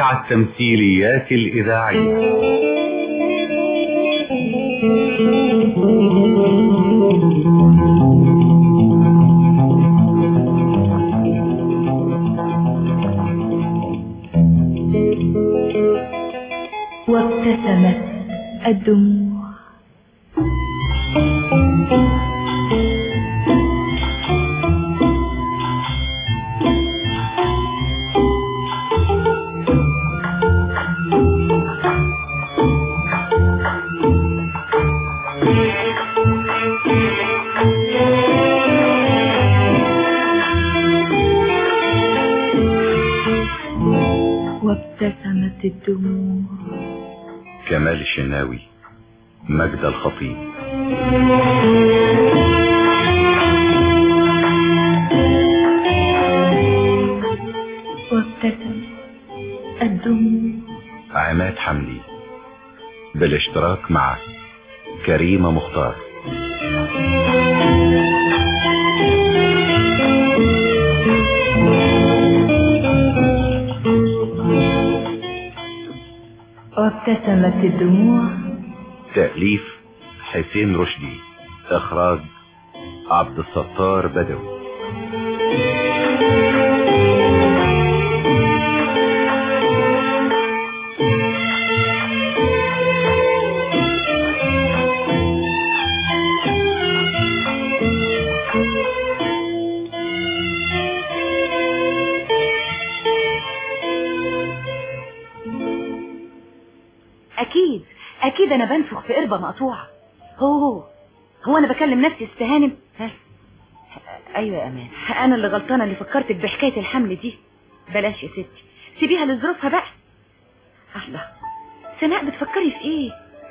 أمتع التمثيليات الإذاعية وابتسمت الدموع وابتسمت الدموع كمال الشناوي مجد الخطيب وابتسمت الدموع عماد حمدي بالاشتراك مع كريمة مختار وابتسمت الدموع تأليف حسين رشدي إخراج عبد الستار بدوي اكيد اكيد انا بنفخ في قربة مقطوعة هو هو هو انا بكلم نفسي استهانم ها ايوه يا امان انا اللي غلطانة اللي فكرتك بحكاية الحمل دي بلاش يا ستي سيبيها لظروفها بقى الله سناء بتفكري في ايه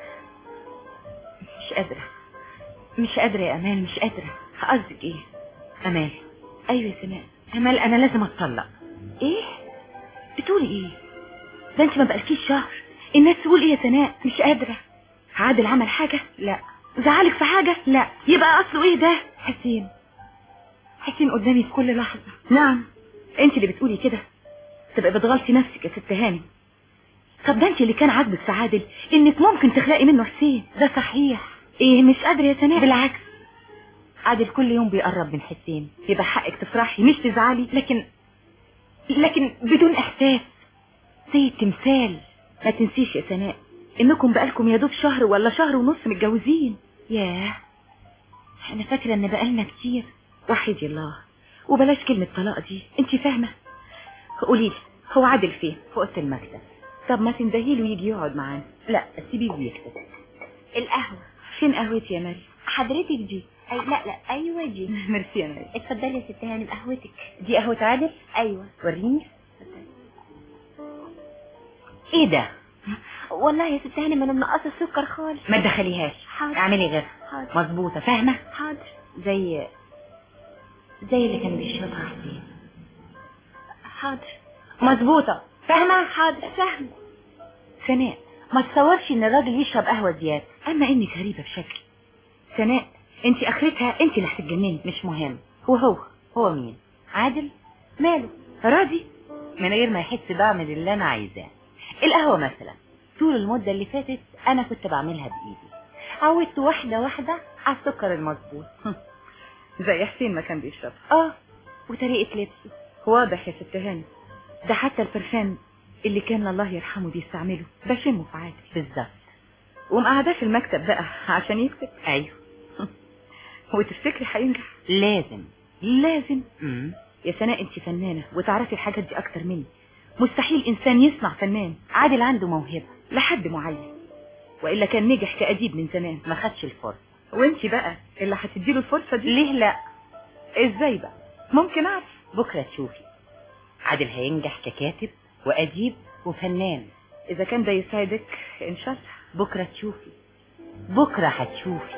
مش قادرة مش قادرة يا امان مش قادرة قصدك ايه امال ايوه يا سناء امال انا لازم اتطلق ايه بتقولي ايه ده انت ما بقالكيش شهر الناس تقول ايه يا سناء مش قادرة عادل عمل حاجة لا زعلك في حاجة لا يبقى اصله ايه ده حسين حسين قدامي في كل لحظة نعم انت اللي بتقولي كده تبقى بتغلطي نفسك يا ست هاني طب ده انت اللي كان عاجبك في عادل انك ممكن تخلقي منه حسين ده صحيح ايه مش قادرة يا سناء بالعكس عادل كل يوم بيقرب من حسين يبقى حقك تفرحي مش تزعلي لكن لكن بدون احساس زي التمثال ما تنسيش يا سناء انكم بقالكم يا دوب شهر ولا شهر ونص متجوزين ياه انا فاكره ان بقالنا كتير وحيدي الله وبلاش كلمه طلاق دي انت فاهمه قولي لي هو عادل فين في اوضه المكتب طب ما تندهي له يجي يقعد معانا لا سيبيه يكتب القهوة فين قهوتي يا مريم حضرتك دي أي لا لا أيوة دي ميرسي يا مريم اتفضلي يا ست هانم قهوتك دي قهوه عادل أيوة وريني ايه ده والله يا ست هانم أنا منقصة السكر خالص ما تدخليهاش حاضر. اعملي غيرها حاضر مظبوطه فاهمه حاضر زي زي اللي كان بيشربها حسين حاضر مظبوطه فاهمه حاضر فاهم سناء ما تصورش ان الراجل يشرب قهوه زياده اما انك غريبه بشكل سناء انت اخرتها انت اللي هتتجنني مش مهم وهو هو مين عادل ماله راضي من غير ما يحس بعمل اللي انا عايزاه القهوه مثلا طول المده اللي فاتت انا كنت بعملها بايدي عودت واحده واحده على السكر المظبوط زي حسين ما كان بيشرب اه وطريقه لبسه واضح يا ست هاني ده حتى البرفان اللي كان الله يرحمه بيستعمله بشمه في عادل بالظبط ومقعداه في المكتب بقى عشان يكتب ايوه وتفتكري هينجح لازم لازم مم. يا سناء انت فنانة وتعرفي الحاجات دي اكتر مني مستحيل انسان يصنع فنان عادل عنده موهبة لحد معين والا كان نجح كأديب من زمان ما خدش الفرصة وانت بقى اللي هتديله الفرصة دي ليه لا ازاي بقى ممكن اعرف بكرة تشوفي عادل هينجح ككاتب وأديب وفنان إذا كان ده يساعدك إن شاء الله بكرة تشوفي بكرة هتشوفي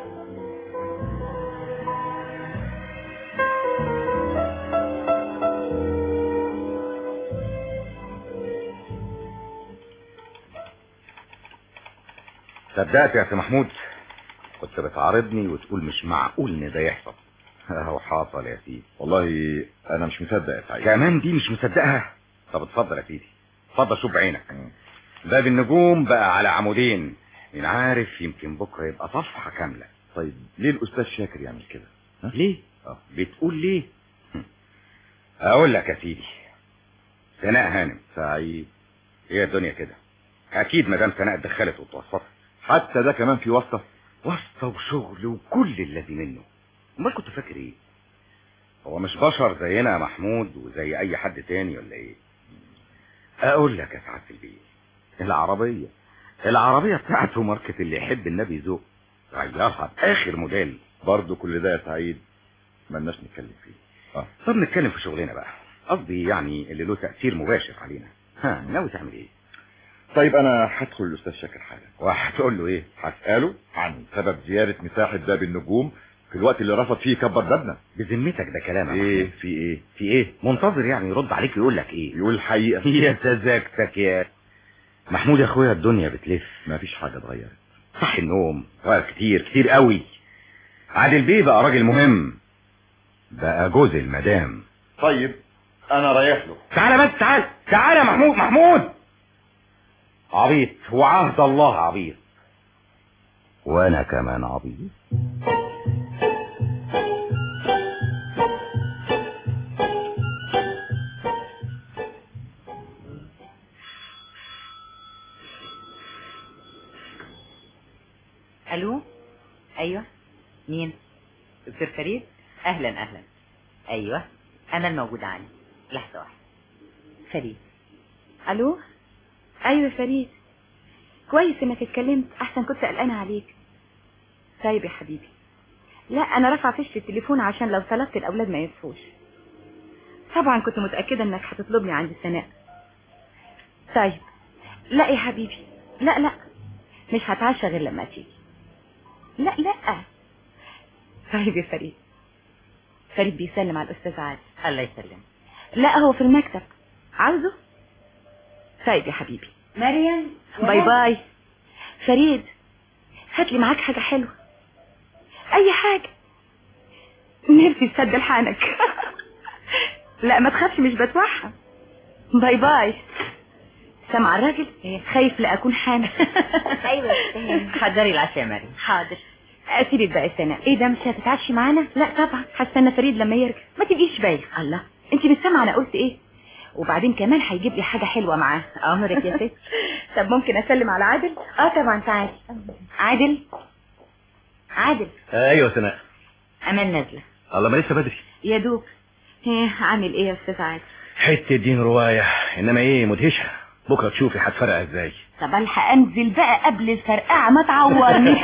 صدقت يا اخي محمود كنت بتعارضني وتقول مش معقول ان ده يحصل اهو حصل يا سيدي والله انا مش مصدق يا سعيد كمان دي مش مصدقها طب اتفضل يا سيدي اتفضل شوف بعينك باب النجوم بقى على عمودين مين عارف يمكن بكره يبقى صفحه كامله طيب ليه الاستاذ شاكر يعمل كده ها؟ ليه اه بتقول ليه هم. اقول لك يا سيدي سناء هانم سعيد هي الدنيا كده اكيد مدام سناء اتدخلت وتوسطت حتى ده كمان في واسطه واسطه وشغل وكل الذي منه امال كنت فاكر ايه هو مش بشر زينا يا محمود وزي اي حد تاني ولا ايه اقول لك يا سعاده البيه العربيه العربيه بتاعته ماركه اللي يحب النبي ذوق غيرها باخر موديل برضه كل ده يا سعيد ملناش نتكلم فيه اه طب نتكلم في شغلنا بقى قصدي يعني اللي له تاثير مباشر علينا ها ناوي تعمل ايه طيب انا هدخل الاستاذ شاكر حالا وهتقول له ايه هسأله عن سبب زيادة مساحة باب النجوم في الوقت اللي رفض فيه يكبر بابنا بذمتك ده كلام يا ايه محمود. في ايه في ايه منتظر يعني يرد عليك ويقول لك ايه يقول الحقيقة يا تزاكتك يا محمود يا اخويا الدنيا بتلف ما فيش حاجة اتغيرت صح النوم غير كتير كتير قوي عادل بيه بقى راجل مهم بقى جوز المدام طيب انا رايح له تعالى بس تعال تعالى يا محمود محمود عبيط وعهد الله عبيط وانا كمان عبيط الو ايوه مين دكتور فريد اهلا اهلا ايوه انا الموجود عندي لحظه واحده فريد الو ايوه فريد كويس انك اتكلمت احسن كنت قلقانه عليك طيب يا حبيبي لا انا رافعه فيش التليفون عشان لو طلبت الاولاد ما يصفوش طبعا كنت متاكده انك هتطلبني عند السناء طيب لا يا حبيبي لا لا مش هتعشى غير لما تيجي لا لا طيب يا فريد فريد بيسلم على الاستاذ عادل الله يسلم لا هو في المكتب عاوزه طيب يا حبيبي مريم باي باي فريد هات لي معاك حاجة حلوة أي حاجة نفسي تسد لحانك لا ما تخافش مش بتوحى باي باي سامع الراجل خايف لا أكون حامل ايوه يا ستي. حضري العشاء يا مريم حاضر أسيبك بقى سنة إيه ده مش هتتعشي معانا لا طبعا هستنى فريد لما يرجع ما تبقيش بايخ الله أنت مش سامعة أنا قلت إيه وبعدين كمان هيجيب لي حاجة حلوة معاه امرك يا ست طب ممكن أسلم على عادل اه طبعا تعالي عادل عادل ايوه سناء امان نازله الله ما لسه بدري يا دوب ايه عامل ايه يا استاذ عادل حته دين روايه انما ايه مدهشه بكره تشوفي هتفرق ازاي طب الحق انزل بقى قبل الفرقعه ما تعورني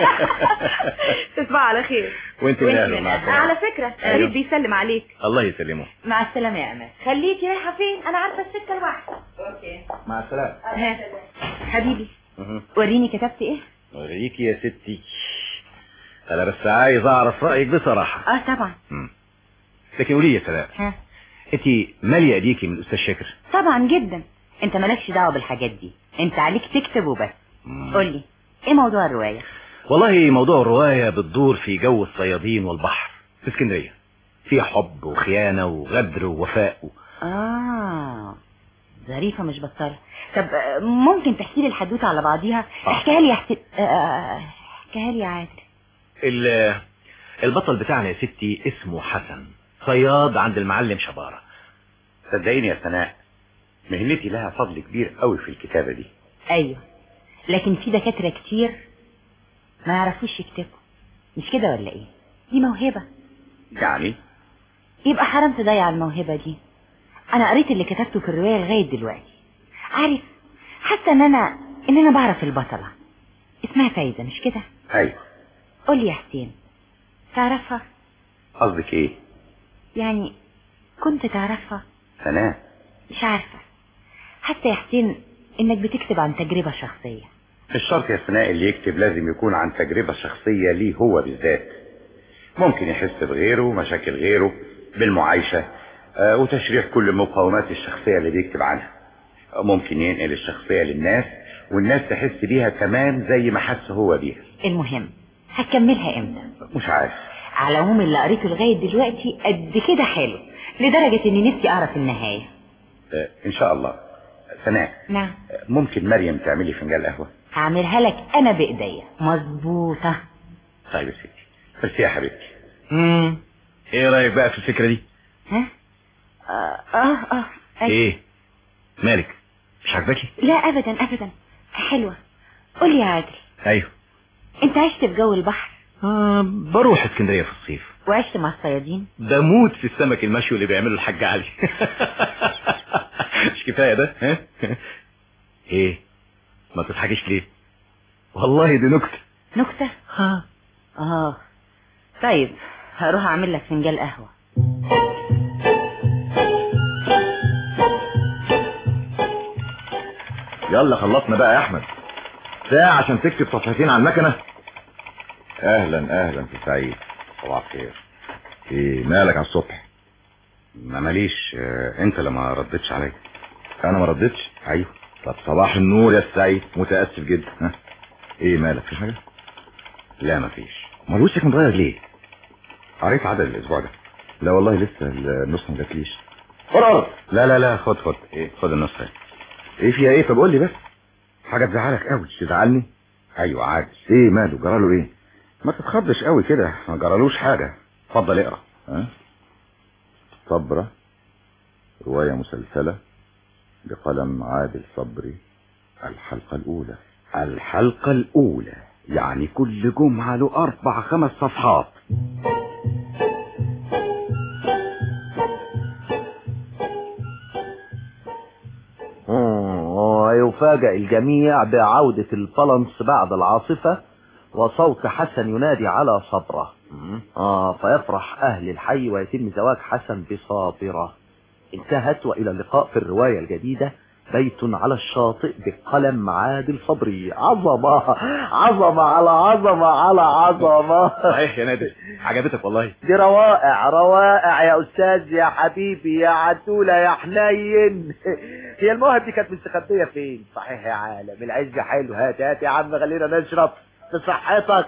تصبح على خير وانت من اهله مع السلامة. على فكره فريد بيسلم عليك الله يسلمه مع السلامه يا امان خليكي رايحه فين انا عارفه السكه لوحدي اوكي مع السلامه ها، حبيبي مهم. وريني كتبت ايه وريكي يا ستي انا بس عايز اعرف رايك بصراحه اه طبعا مم. لكن قولي يا سلام ها انت ماليه ايديكي من الاستاذ شاكر طبعا جدا انت مالكش دعوه بالحاجات دي انت عليك تكتب وبس مم. قول لي ايه موضوع الروايه والله موضوع الروايه بتدور في جو الصيادين والبحر في اسكندريه فيها حب وخيانه وغدر ووفاء و... اه ظريفه مش بطاله طب آه، ممكن تحكي لي الحدوته على بعضيها احكيها لي يا حسين آه، آه، احكيها لي يا عادل ال- البطل بتاعنا يا ستي اسمه حسن صياد عند المعلم شبارة صدقيني يا سناء مهنتي لها فضل كبير قوي في الكتابة دي ايوه لكن في دكاتره كتير ما يعرفوش يكتبوا مش كده ولا ايه دي موهبه يعني يبقى حرام تضيع الموهبه دي انا قريت اللي كتبته في الروايه لغايه دلوقتي عارف حاسه ان انا ان انا بعرف البطله اسمها فايزه مش كده ايوه قول لي يا حسين تعرفها قصدك ايه يعني كنت تعرفها سناء مش عارفه حتى يا حسين انك بتكتب عن تجربه شخصيه مش شرط يا سناء اللي يكتب لازم يكون عن تجربة شخصية ليه هو بالذات ممكن يحس بغيره مشاكل غيره بالمعايشة آه، وتشريح كل المقاومات الشخصية اللي بيكتب عنها آه، ممكن ينقل الشخصية للناس والناس تحس بيها كمان زي ما حس هو بيها المهم هتكملها امتى مش عارف على العموم اللي قريته لغايه دلوقتي قد كده حلو لدرجه اني نفسي اعرف النهايه آه، ان شاء الله سناء نعم ممكن مريم تعملي فنجان قهوة هعملها لك انا بايديا مظبوطة طيب يا ستي ميرسي يا حبيبتي امم ايه رايك بقى في الفكره دي ها اه اه, آه. أي- ايه مالك مش عاجباكي لا ابدا ابدا حلوة قول لي يا عادل ايوه انت عشت في جو البحر آه بروح اسكندريه في الصيف وعشت مع الصيادين بموت في السمك المشوي اللي بيعمله الحاج علي مش كفايه ده ها ايه ما تضحكيش ليه والله دي نكته نكتة ها اه طيب هروح اعمل لك فنجان قهوة يلا خلصنا بقى يا احمد ساعة عشان تكتب صفحتين على المكنة اهلا اهلا في سعيد صباح الخير ايه مالك على الصبح ما ماليش آه، انت اللي ما ردتش عليا انا ما ردتش ايوه طب صباح النور يا سعيد متاسف جدا ها ايه مالك في حاجه لا مفيش امال وشك متغير ليه قريت عدد الاسبوع ده لا والله لسه النسخه ما جاتليش قرر لا لا لا خد خد ايه خد النسخة ايه فيها ايه طب قول لي بس حاجة تزعلك قوي تزعلني ايوه عادي ايه ماله جراله ايه ما تتخضش قوي كده ما جرالوش حاجة اتفضل اقرا ها صبرة رواية مسلسلة بقلم عادل صبري الحلقة الأولى الحلقة الأولى يعني كل جمعة له أربع خمس صفحات ويفاجأ الجميع بعودة الفلنس بعد العاصفة وصوت حسن ينادي على صبرة آه فيفرح أهل الحي ويتم زواج حسن بصابرة انتهت وإلى اللقاء في الرواية الجديدة بيت على الشاطئ بقلم عادل صبري عظمة عظمة على عظمة على عظمة صحيح يا نادر عجبتك والله دي روائع روائع يا استاذ يا حبيبي يا عتولة يا حنين هي المواهب دي كانت مستخبية فين صحيح يا عالم العز حلو هات هات يا عم خلينا نشرب في صحتك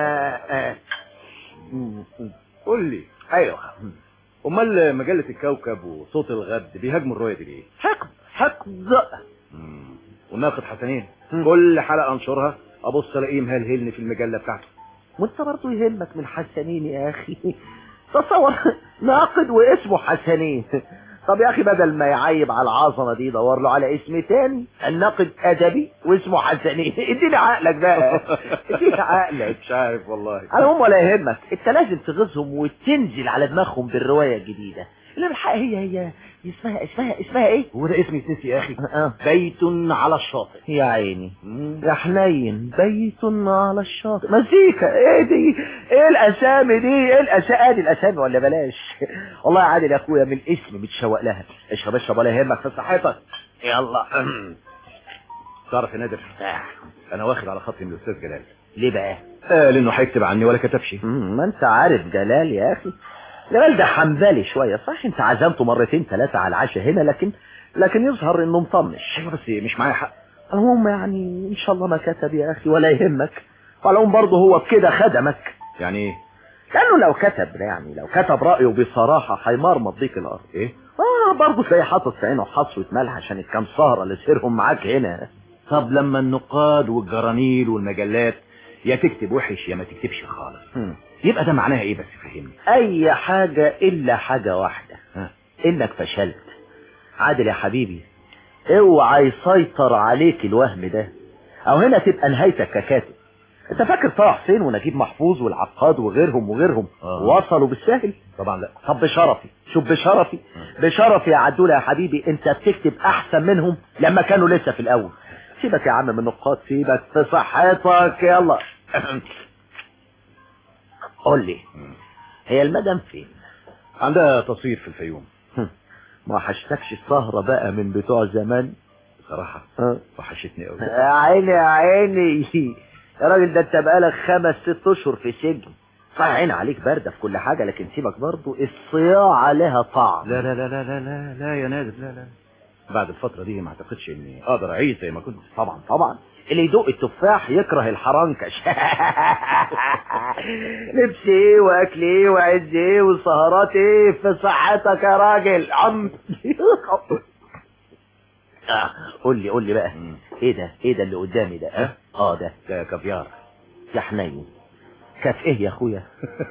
قول لي ايوه امال مجلة الكوكب وصوت الغد بيهاجموا الرواية دي ليه حقد حقد وناقد حسنين مم. كل حلقة انشرها ابص الاقيه مهلهلني في المجلة بتاعته وانت برضه يهمك من حسنين يا اخي تصور ناقد واسمه حسنين طب يا اخي بدل ما يعيب على العظمه دي دور له على اسم تاني الناقد ادبي واسمه حسنين اديني عقلك بقى اديني عقلك مش عارف والله على العموم ولا يهمك انت لازم تغيظهم وتنزل على دماغهم بالروايه الجديده اللي بالحق هي هي اسمها اسمها اسمها ايه هو ده اسم يتنسي يا اخي اه بيت على الشاطئ يا عيني يا حنين بيت على الشاطئ مزيكا ايه دي ايه الاسامي دي ايه الاسامي ادي الاسامي ولا بلاش والله يا عادل يا اخويا من الاسم متشوق لها اشرب اشرب ولا يهمك في صحتك يلا تعرف يا نادر انا واخد على خطي من الاستاذ جلال ليه بقى قال انه هيكتب عني ولا كتبش مم، ما انت عارف جلال يا اخي جلال ده حنبلي شويه صح انت عزمته مرتين ثلاثه على العشاء هنا لكن لكن يظهر انه مطنش ايوه بس مش معايا حق المهم يعني ان شاء الله ما كتب يا اخي ولا يهمك وعلى العموم برضه هو بكده خدمك يعني ايه لانه لو كتب يعني لو كتب رايه بصراحه هيمرمط بيك الارض ايه اه برضه تلاقيه حاطط في عينه حصوه ملح عشان الكام سهره اللي سيرهم معاك هنا طب لما النقاد والجرانيل والمجلات يا تكتب وحش يا ما تكتبش خالص هم. يبقى ده معناها ايه بس فهمني اي حاجه الا حاجه واحده ها. انك فشلت عادل يا حبيبي اوعى يسيطر عليك الوهم ده او هنا تبقى نهايتك ككاتب انت فاكر طه حسين ونجيب محفوظ والعقاد وغيرهم وغيرهم آه. وصلوا بالسهل طبعا لا طب بشرفي شوف بشرفي بشرفي يا عدولة يا حبيبي انت بتكتب احسن منهم لما كانوا لسه في الاول سيبك يا عم من النقاط سيبك في صحتك يلا قول لي هي المدام فين عندها تصوير في الفيوم ما وحشتكش السهرة بقى من بتوع زمان بصراحة اه. وحشتني قوي يا عيني يا عيني يا راجل ده انت بقالك خمس ست اشهر في سجن صحيح عين عليك باردة في كل حاجة لكن سيبك برضو الصياعة لها طعم لا لا لا لا لا لا لا يا نادر لا لا بعد الفترة دي ما اعتقدش اني اقدر اعيش زي ما كنت طبعا طبعا اللي يدوق التفاح يكره الحرنكش لبس ايه واكل ايه وعز ايه وسهرات ايه في صحتك يا راجل عم آه، قول لي قول لي بقى مم. ايه ده ايه ده اللي قدامي ده اه, آه ده ده كافيار يا حنين كاف ايه يا اخويا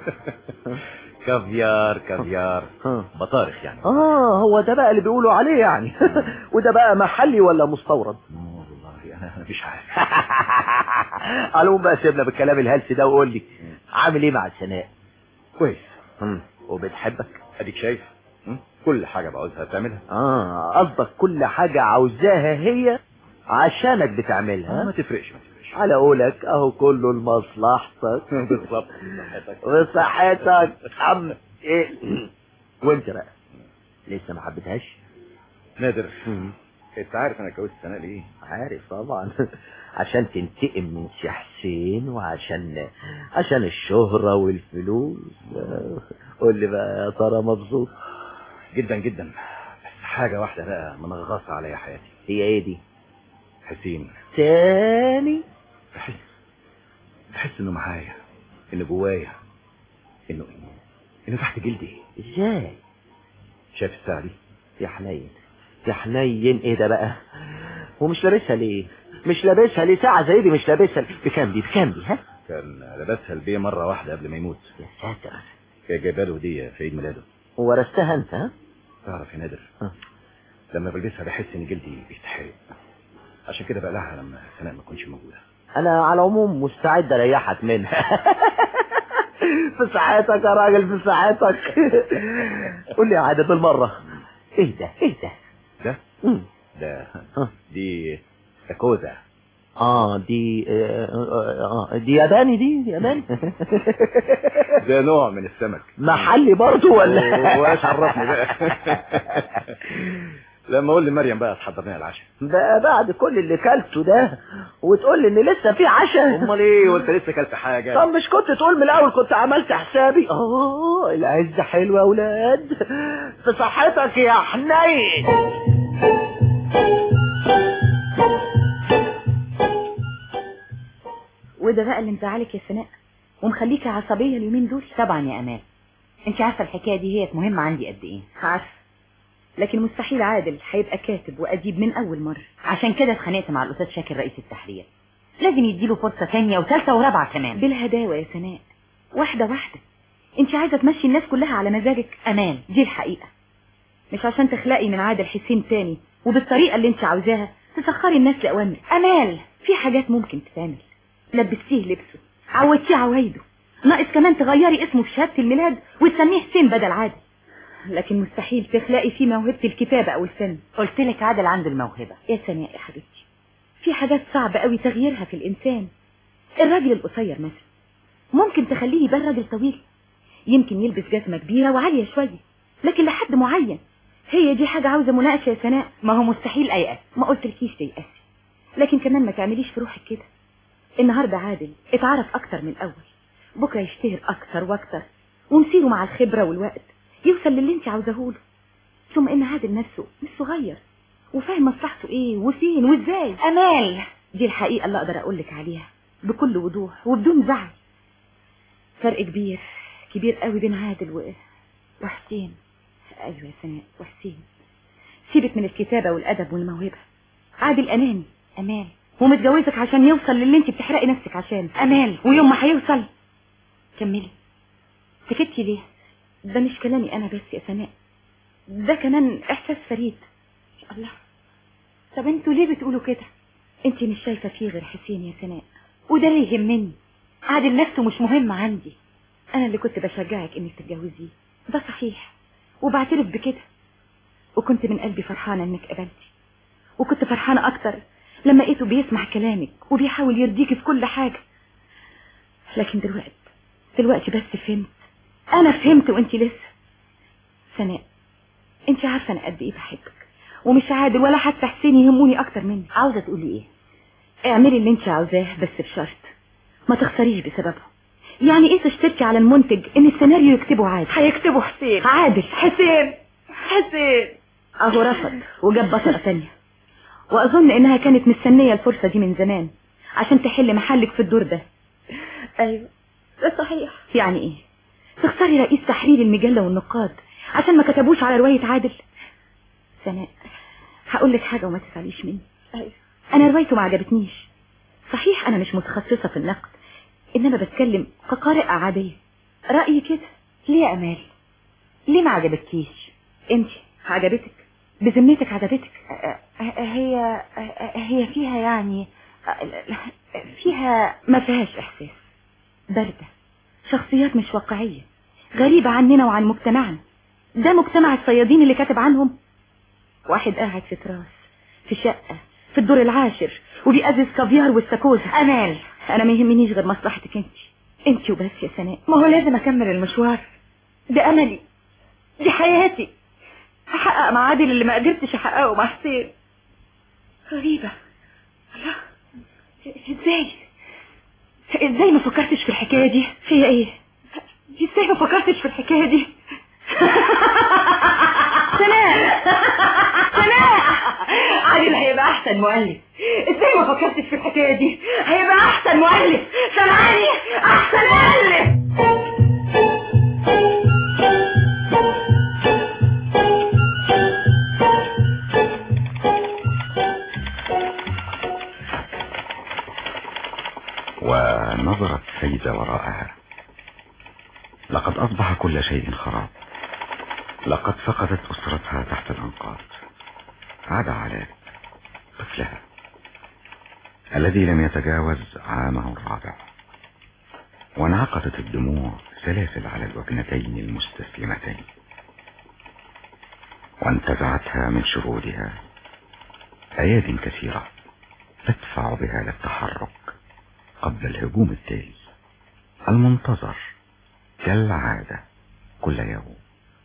كافيار كافيار ها. بطارخ يعني اه هو ده بقى اللي بيقولوا عليه يعني وده بقى محلي ولا مستورد آه، والله انا مش عارف على العموم بقى سيبنا بالكلام الهلس ده وقول لي عامل ايه مع السناء كويس مم. وبتحبك اديك شايف م? كل حاجة بعوزها تعملها اه قصدك كل حاجة عاوزاها هي عشانك آه، بتعملها ما تفرقش ما تفرقش على قولك اهو كله لمصلحتك بالظبط صحتك وصحتك عم ايه وانت بقى لسه ما حبيتهاش نادر انت عارف انا اتجوزت سنة ليه عارف طبعا عشان تنتقم من سي حسين وعشان عشان الشهرة والفلوس قول لي بقى يا ترى مبسوط جدا جدا بس حاجة واحدة بقى منغصة عليا حياتي هي ايه دي حسين تاني بحس بحس انه معايا انه جوايا انه انه تحت جلدي ازاي شايف الساعة دي يا حنين يا حنين ايه ده بقى ومش لابسها ليه مش لابسها ليه ساعة زي دي مش لابسها ليه؟ بكام دي بكام دي ها كان لابسها البيه مرة واحدة قبل ما يموت يا ساتر كان جايبها له هدية في عيد ميلاده ورثتها انت ها تعرف يا نادر ها. لما بلبسها بحس ان جلدي بيتحرق عشان كده بقلعها لما سناء ما تكونش موجودة انا على العموم مستعد اريحك منها في ساعتك يا راجل في ساعتك قول لي يا عادل بالمرة ايه ده ايه ده ده مم. ده ها. دي استاكوزا اه دي آه آه آه دي ياباني دي ياباني ده نوع من السمك محلي برضو ولا واش عرفني بقى لما اقول لمريم بقى تحضر لنا العشاء بقى بعد كل اللي كلته ده وتقول لي ان لسه في عشاء امال ايه وانت لسه اكلت حاجه طب مش كنت تقول من الاول كنت عملت حسابي اه العز حلو يا اولاد في صحتك يا حنين وده بقى اللي مزعلك يا سناء ومخليكي عصبية اليومين دول طبعا يا امال انت عارفه الحكايه دي هي مهمه عندي قد ايه عارفة لكن مستحيل عادل هيبقى كاتب وأديب من أول مرة عشان كده اتخانقت مع الاستاذ شاكر رئيس التحرير لازم يديله فرصه ثانيه وثالثه ورابعه كمان بالهداوة يا سناء واحدة واحدة انت عايزة تمشي الناس كلها على مزاجك امان دي الحقيقة مش عشان تخلقي من عادل حسين تاني وبالطريقة اللي انت عاوزاها تسخري الناس لأوامرك امال في حاجات ممكن تتعمل لبستيه لبسه عودتيه عوايده ناقص كمان تغيري اسمه في شهادة الميلاد وتسميه حسين بدل عادل لكن مستحيل تخلقي فيه موهبة الكتابة أو الفن قلت لك عادل عنده الموهبه يا سناء يا حبيبتي في حاجات صعبة قوي تغييرها في الإنسان الراجل القصير مثلا ممكن تخليه يبقى راجل طويل يمكن يلبس جزمة كبيرة وعالية شوية لكن لحد معين هي دي حاجة عاوزة مناقشة يا سناء ما هو مستحيل ايأس ما قلتلكيش تيأسي لكن كمان ما تعمليش في روحك كده النهاردة عادل اتعرف أكتر من الأول بكرة يشتهر أكتر وأكتر ومسيره مع الخبرة والوقت يوصل للي انت عاوزاهوله ثم ان عادل نفسه مش صغير وفاهم مصلحته ايه وفين وازاي امال دي الحقيقة اللي اقدر اقولك عليها بكل وضوح وبدون زعل فرق كبير كبير قوي بين عادل و... وحسين ايوه يا سناء وحسين سيبك من الكتابة والادب والموهبة عادل اناني امال ومتجوزك عشان يوصل للي انت بتحرقي نفسك عشان امال ويوم ما هيوصل كملي سكتي ليه ده مش كلامي انا بس يا سناء ده كمان احساس فريد الله طب انتوا ليه بتقولوا كده انت مش شايفة فيه غير حسين يا سناء وده اللي يهمني عادل نفسه مش مهم عندي انا اللي كنت بشجعك انك تتجوزيه ده صحيح وبعترف بكده وكنت من قلبي فرحانة انك قبلتي وكنت فرحانة اكتر لما لقيته بيسمع كلامك وبيحاول يرضيكي في كل حاجة لكن دلوقتي دلوقتي بس فهمت انا فهمت وانت لسه سناء انت عارفة انا قد ايه بحبك ومش عادل ولا حتى حسين يهموني اكتر منك عاوزه تقولي ايه اعملي اللي انت عاوزاه بس بشرط ما تخسريش بسببه يعني ايه تشتركي على المنتج ان السيناريو يكتبه عادل هيكتبه حسين عادل حسين حسين اهو رفض وجاب بطلة تانية واظن انها كانت مستنية الفرصة دي من زمان عشان تحل محلك في الدور ده ايوه ده صحيح يعني ايه تخسري رئيس تحرير المجلة والنقاد عشان ما كتبوش على رواية عادل سناء هقول لك حاجة وما تزعليش مني انا روايته ما عجبتنيش صحيح انا مش متخصصة في النقد انما بتكلم كقارئة عادية رأيي كده ليه يا امال ليه ما عجبتكيش انت عجبتك بذمتك عجبتك هي هي فيها يعني فيها ما فيهاش احساس باردة شخصيات مش واقعية غريبة عننا وعن مجتمعنا ده مجتمع الصيادين اللي كاتب عنهم واحد قاعد في تراس في شقة في الدور العاشر وبيقزز كافيار واستاكوزا امال انا ما يهمنيش غير مصلحتك انت انت وبس يا سناء ما هو لازم اكمل المشوار ده املي دي حياتي هحقق مع عادل اللي ما قدرتش احققه مع حسين غريبة الله ازاي ازاي ما فكرتش في الحكاية دي هي ايه ازاي ما فكرتش في الحكاية دي سناء سناء عادل هيبقى احسن مؤلف ازاي ما فكرتش في الحكاية دي هيبقى احسن مؤلف سامعني احسن مؤلف ونظرت فايدة وراءها لقد أصبح كل شيء خراب لقد فقدت أسرتها تحت الأنقاض عاد علاء طفلها الذي لم يتجاوز عامه الرابع وانعقدت الدموع سلاسل على الوجنتين المستسلمتين وانتزعتها من شرودها أياد كثيرة تدفع بها للتحرك قبل الهجوم التالي المنتظر كالعادة كل يوم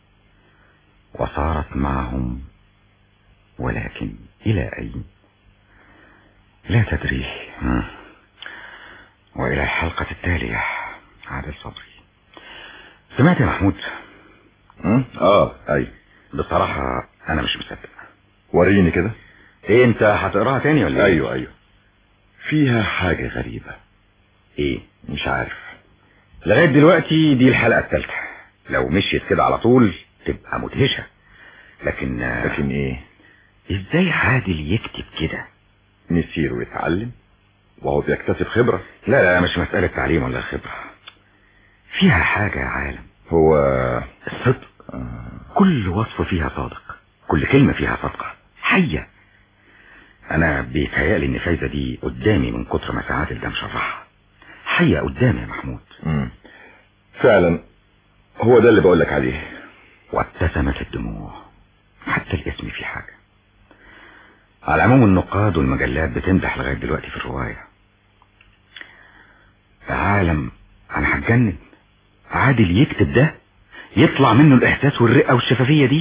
وصارت معهم ولكن إلى أين لا تدري مم. وإلى الحلقة التالية عادل صبري سمعت يا محمود مم؟ اه اي بصراحة أنا مش مصدق وريني كده إيه أنت هتقراها تاني ولا إيه؟ ايوه ايوه فيها حاجة غريبة إيه مش عارف لغاية دلوقتي دي الحلقة الثالثة لو مشيت كده على طول تبقى مدهشة لكن لكن ايه ازاي عادل يكتب كده نسير ويتعلم وهو بيكتسب خبرة لا لا مش مسألة تعليم ولا خبرة فيها حاجة يا عالم هو الصدق كل وصف فيها صادق كل كلمة فيها صادقة حية انا بيتهيألي ان فايزة دي قدامي من كتر ما سعادل ده مشرحها حية قدامي يا محمود مم. فعلا هو ده اللي بقولك عليه وابتسمت الدموع حتى الاسم في حاجة على العموم النقاد والمجلات بتمدح لغاية دلوقتي في الرواية يا عالم انا هتجنن عادل يكتب ده يطلع منه الاحساس والرقة والشفافية دي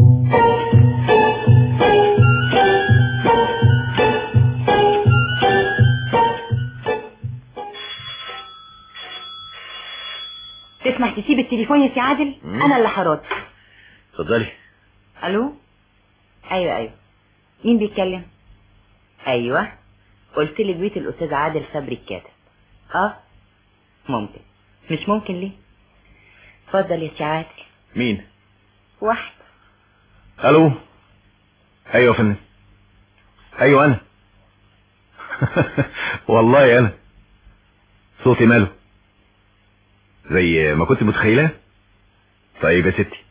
تسمح تسيب التليفون يا سي عادل انا اللي هرد اتفضلي الو ايوه ايوه مين بيتكلم ايوه قلت لك بيت الاستاذ عادل صبري الكاتب اه ممكن مش ممكن ليه اتفضل يا سي عادل مين واحد الو ايوه يا فندم ايوه انا والله انا صوتي ماله زي ما كنت متخيلاه طيب يا ستي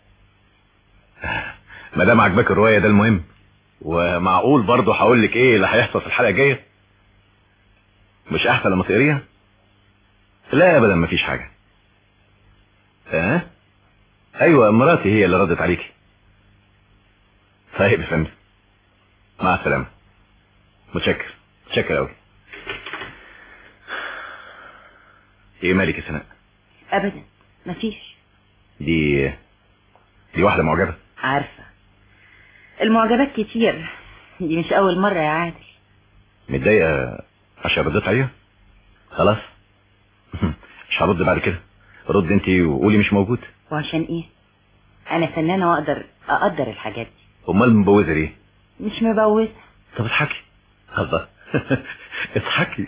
ما دام عجبك الروايه ده المهم ومعقول برضه هقول لك ايه اللي هيحصل في الحلقه الجايه مش احسن لما تقريها لا ابدا مفيش حاجه اه ايوه مراتي هي اللي ردت عليكي طيب يا فندم مع السلامه متشكر متشكر قوي ايه مالك يا سناء ابدا مفيش دي دي واحده معجبه عارفة المعجبات كتير دي مش اول مرة يا عادل متضايقه عشان رديت عليها خلاص مش هرد بعد كده رد انت وقولي مش موجود وعشان ايه انا فنانة واقدر اقدر الحاجات دي امال مبوزه ليه مش مبوزة طب اضحكي الله اضحكي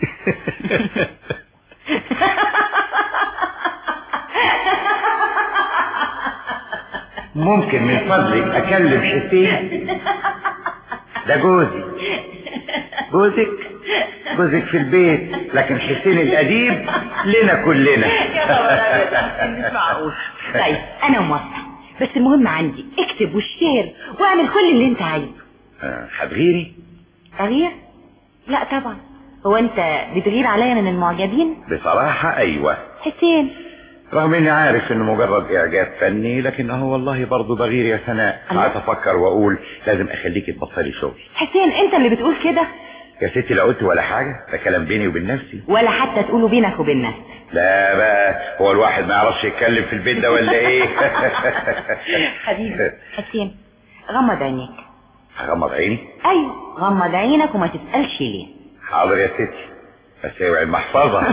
ممكن من فضلك اكلم حسين ده جوزي جوزك جوزك في البيت لكن حسين الأديب لنا كلنا مش معقول طيب انا موافقه بس المهم عندي اكتب واشتهر واعمل كل اللي انت عايزه آه، هتغيري تغيير لا طبعا هو انت بتغير عليا من المعجبين بصراحة أيوة حسين رغم اني عارف انه مجرد اعجاب فني لكنه والله برضه بغير يا سناء الله. ساعات افكر واقول لازم اخليكي تبطلي شغل حسين انت اللي بتقول كده يا ستي لا قلت ولا حاجة ده كلام بيني وبين نفسي ولا حتى تقوله بينك وبين نفسك لا بقى هو الواحد ما يعرفش يتكلم في البيت ده ولا ايه حبيبي حسين غمض عينيك هغمض عيني ايوه غمض عينك وما تسالش ليه حاضر يا ستي بس اوعي المحفظة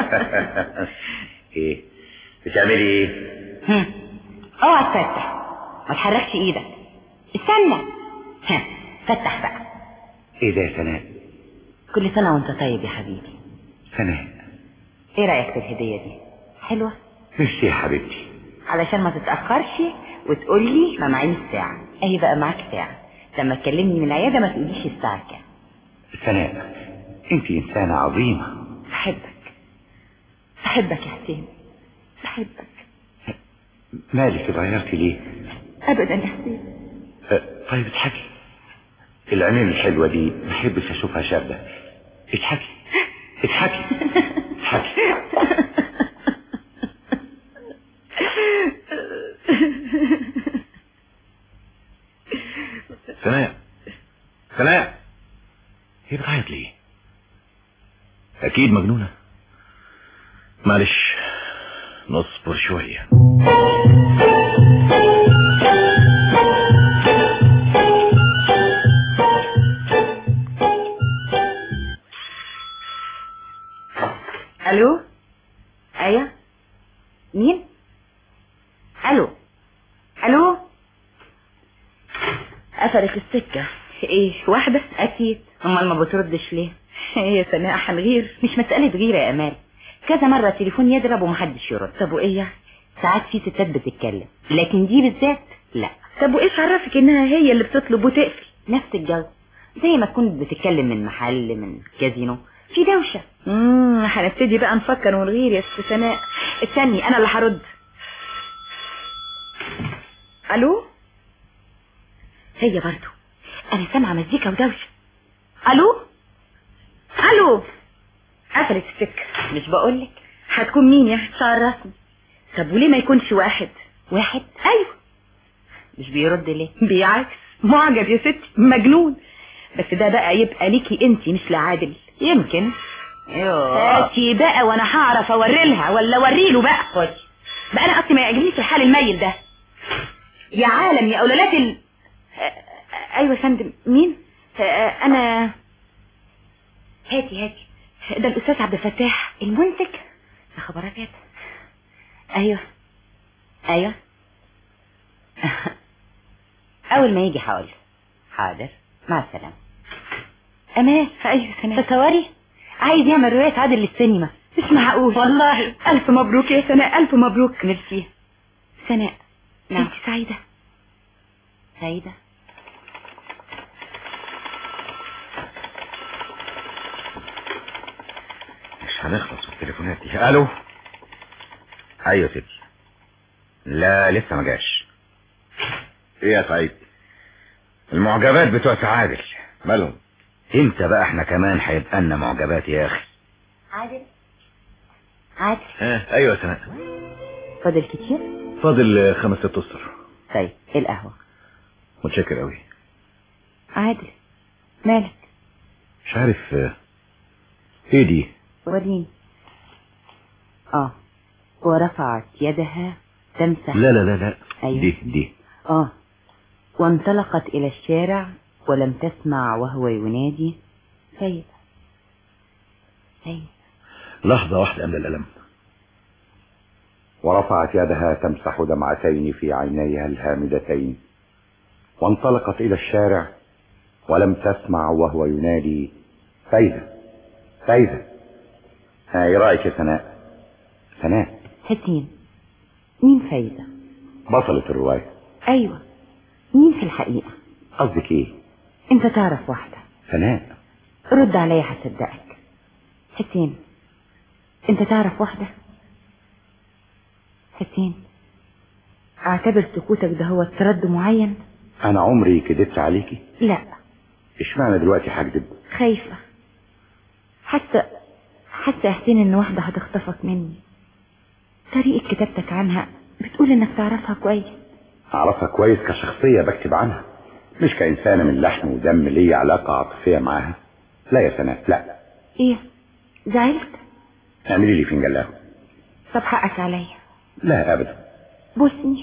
ايه بتعملي ايه هم. اوعى تفتح ما تحركش ايدك استنى ها فتح بقى ايه ده يا سناء كل سنه وانت طيب يا حبيبي سناء ايه رايك في الهديه دي حلوه ميرسي يا حبيبتي علشان ما تتاخرش وتقول لي ما معيش ساعه اهي بقى معاك ساعه لما تكلمني من العياده ما تقوليش الساعه كام سناء انت انسانة عظيمة بحبك بحبك يا حسين بحبك مالك اتغيرتي ليه ابدا يا حسين أه، طيب اضحكي العينين الحلوة دي ما احبش اشوفها شابة اضحكي اضحكي اضحكي سناء سناء هي بتعيط ليه اكيد مجنونة معلش نصبر شوية الو ايوه مين الو الو قفلت السكة ايه واحدة اكيد امال ما بتردش ليه ايه يا سناء هنغير مش مسألة غيرة يا امال كذا مرة التليفون يضرب ومحدش يرد طب وايه ساعات في ستات بتتكلم لكن دي بالذات لا طب وايش عرفك انها هي اللي بتطلب وتقفل نفس الجو زي ما تكون بتتكلم من محل من كازينو في دوشة امم هنبتدي بقى نفكر ونغير يا ست سناء استني انا اللي هرد الو هي برضو انا سامعه مزيكا ودوشه الو الو قفلت السكه مش بقولك هتكون مين يا تعرفني طب وليه ما يكونش واحد واحد ايوه مش بيرد ليه بيعكس معجب يا ستي مجنون بس ده بقى يبقى ليكي انتي مش لعادل يمكن هاتي بقى وانا هعرف اوري لها ولا اوري له بقى خدي بقى انا اصلي ما يعجبنيش الحال الميل ده يا عالم يا اولادات ال آه، ايوه يا فندم مين آه، انا هاتي هاتي ده الاستاذ عبد الفتاح المنتج يا خبر ابيض ايوه ايوه اول ما يجي هقول له. حاضر مع السلامه امان ايوه سناء تصوري عايز يعمل روايه عادل للسينما مش معقول والله الف مبروك يا سناء الف مبروك ميرسي سناء نعم انت سعيده سعيده مش هنخلص من التليفونات دي الو ايوه يا ستي لا لسه ما جاش ايه يا سعيد المعجبات بتوع سعادل مالهم امتى بقى احنا كمان هيبقى لنا معجبات يا اخي عادل عادل ها ايوه يا سناء فاضل كتير فاضل خمس ست اسطر طيب ايه القهوه متشكر قوي عادل مالك مش عارف آه، ايه دي وريني اه ورفعت يدها تمسح لا لا لا لا أيوة. دي دي اه وانطلقت الى الشارع ولم تسمع وهو ينادي سيد سيد لحظة واحدة قبل الألم ورفعت يدها تمسح دمعتين في عينيها الهامدتين وانطلقت إلى الشارع ولم تسمع وهو ينادي فايدة فايدة ها ايه رأيك يا سناء سناء حسين مين فايدة بطلة الرواية ايوه مين في الحقيقة قصدك ايه انت تعرف واحدة سناء رد عليا هصدقك حسين انت تعرف واحدة حسين اعتبر سكوتك ده هو رد معين انا عمري كدبت عليكي لا اشمعنى دلوقتي هكدب خايفة حاسة حاسة يا حسين ان واحدة هتخطفك مني طريقة كتابتك عنها بتقول انك تعرفها كويس اعرفها كويس كشخصية بكتب عنها مش كإنسانة من لحم ودم ليا علاقة عاطفية معاها لا يا سناء لا ايه زعلت اعملي لي فنجان قهوة طب حقك عليا لا ابدا بوسني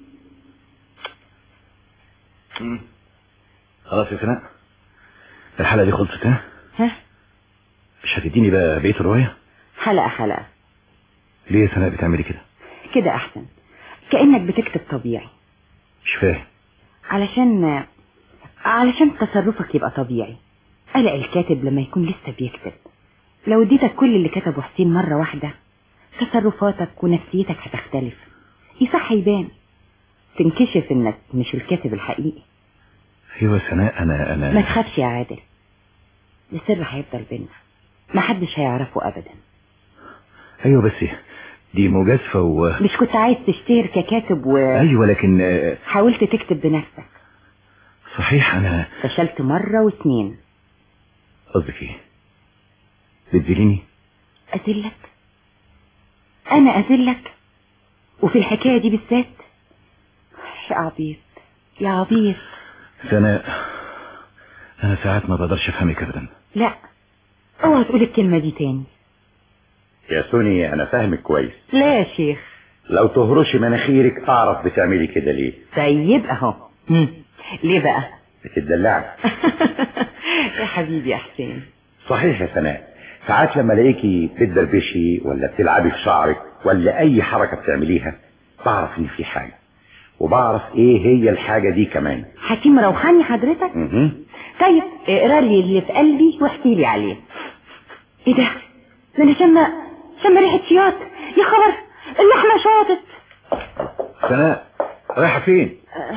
خلاص يا سناء الحلقة دي خلصت ها ها مش هتديني بقى بقية الرواية حلقة حلقة ليه يا سناء بتعملي كده كده احسن كأنك بتكتب طبيعي مش فاهم علشان علشان تصرفك يبقى طبيعي قلق الكاتب لما يكون لسه بيكتب لو اديتك كل اللي كتبه حسين مرة واحدة تصرفاتك ونفسيتك هتختلف يصح يبان تنكشف انك مش الكاتب الحقيقي ايوه يا سناء انا ما انا تخافش يا عادل السر هيفضل بينا محدش هيعرفه ابدا ايوه بس دي مجازفة و مش كنت عايز تشتهر ككاتب ايوه لكن آه، وحاولت تكتب بنفسك صحيح انا فشلت مرة واتنين قصدك ايه بتذليني أذلك أنا أذلك وفي الحكاية دي بالذات يا عبيط يا عبيط سناء انا ساعات ما بقدرش افهمك ابدا لا اوعى تقول الكلمة دي تاني يا سوني انا فاهمك كويس لا يا شيخ لو تهرشي مناخيرك اعرف بتعملي كده ليه طيب اهو مم. ليه بقى بتدلعي يا حبيبي يا حسين صحيح يا سناء ساعات لما الاقيكي بتدربشي ولا بتلعبي في شعرك ولا اي حركة بتعمليها بعرف ان في حاجة وبعرف ايه هي الحاجة دي كمان حكيم روحاني حضرتك مهم. طيب اقرا لي اللي في قلبي واحكي لي عليه ايه ده ده انا شم شم ريحه شياط يا خبر اللحمه شاطت سناء رايحة فين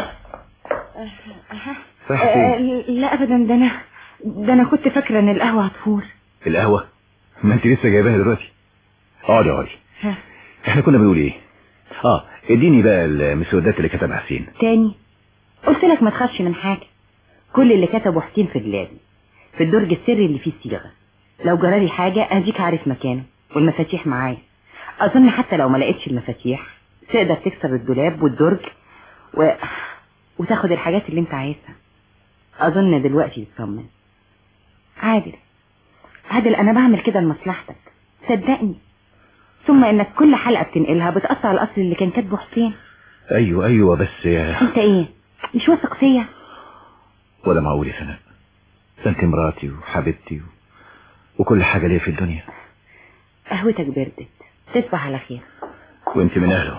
رايحة آه، فين لا ابدا ده انا ده انا كنت فاكره ان القهوه هتفور القهوة ما انت لسه جايباها دلوقتي اقعدي اقعدي ها. احنا كنا بنقول ايه اه اديني بقى المسودات اللي كتبها حسين تاني قلت لك ما تخافش من حاجه كل اللي كتبه حسين في دولابي في الدرج السري اللي فيه الصيغه لو جرالي حاجه اديك عارف مكانه والمفاتيح معايا اظن حتى لو ما لقيتش المفاتيح تقدر تكسر الدولاب والدرج و... وتاخد الحاجات اللي انت عايزها اظن دلوقتي تطمن عادل عادل انا بعمل كده لمصلحتك صدقني ثم انك كل حلقه بتنقلها بتقطع الاصل اللي كان كاتبه حسين ايوه ايوه بس انت ايه مش واثق فيا ولا معقول يا سناء ده انت مراتي وحبيبتي و... وكل حاجة ليا في الدنيا قهوتك بردت تصبح على خير وانت من اهله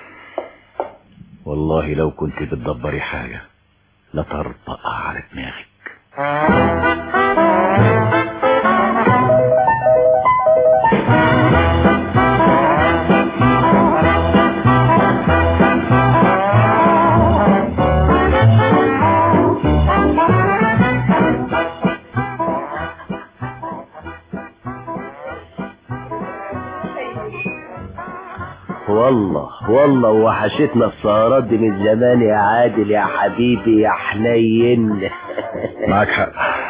والله لو كنت بتدبري حاجة لترطأ على دماغك والله والله وحشتنا السهرات دي من زمان يا عادل يا حبيبي يا حنين معاك حق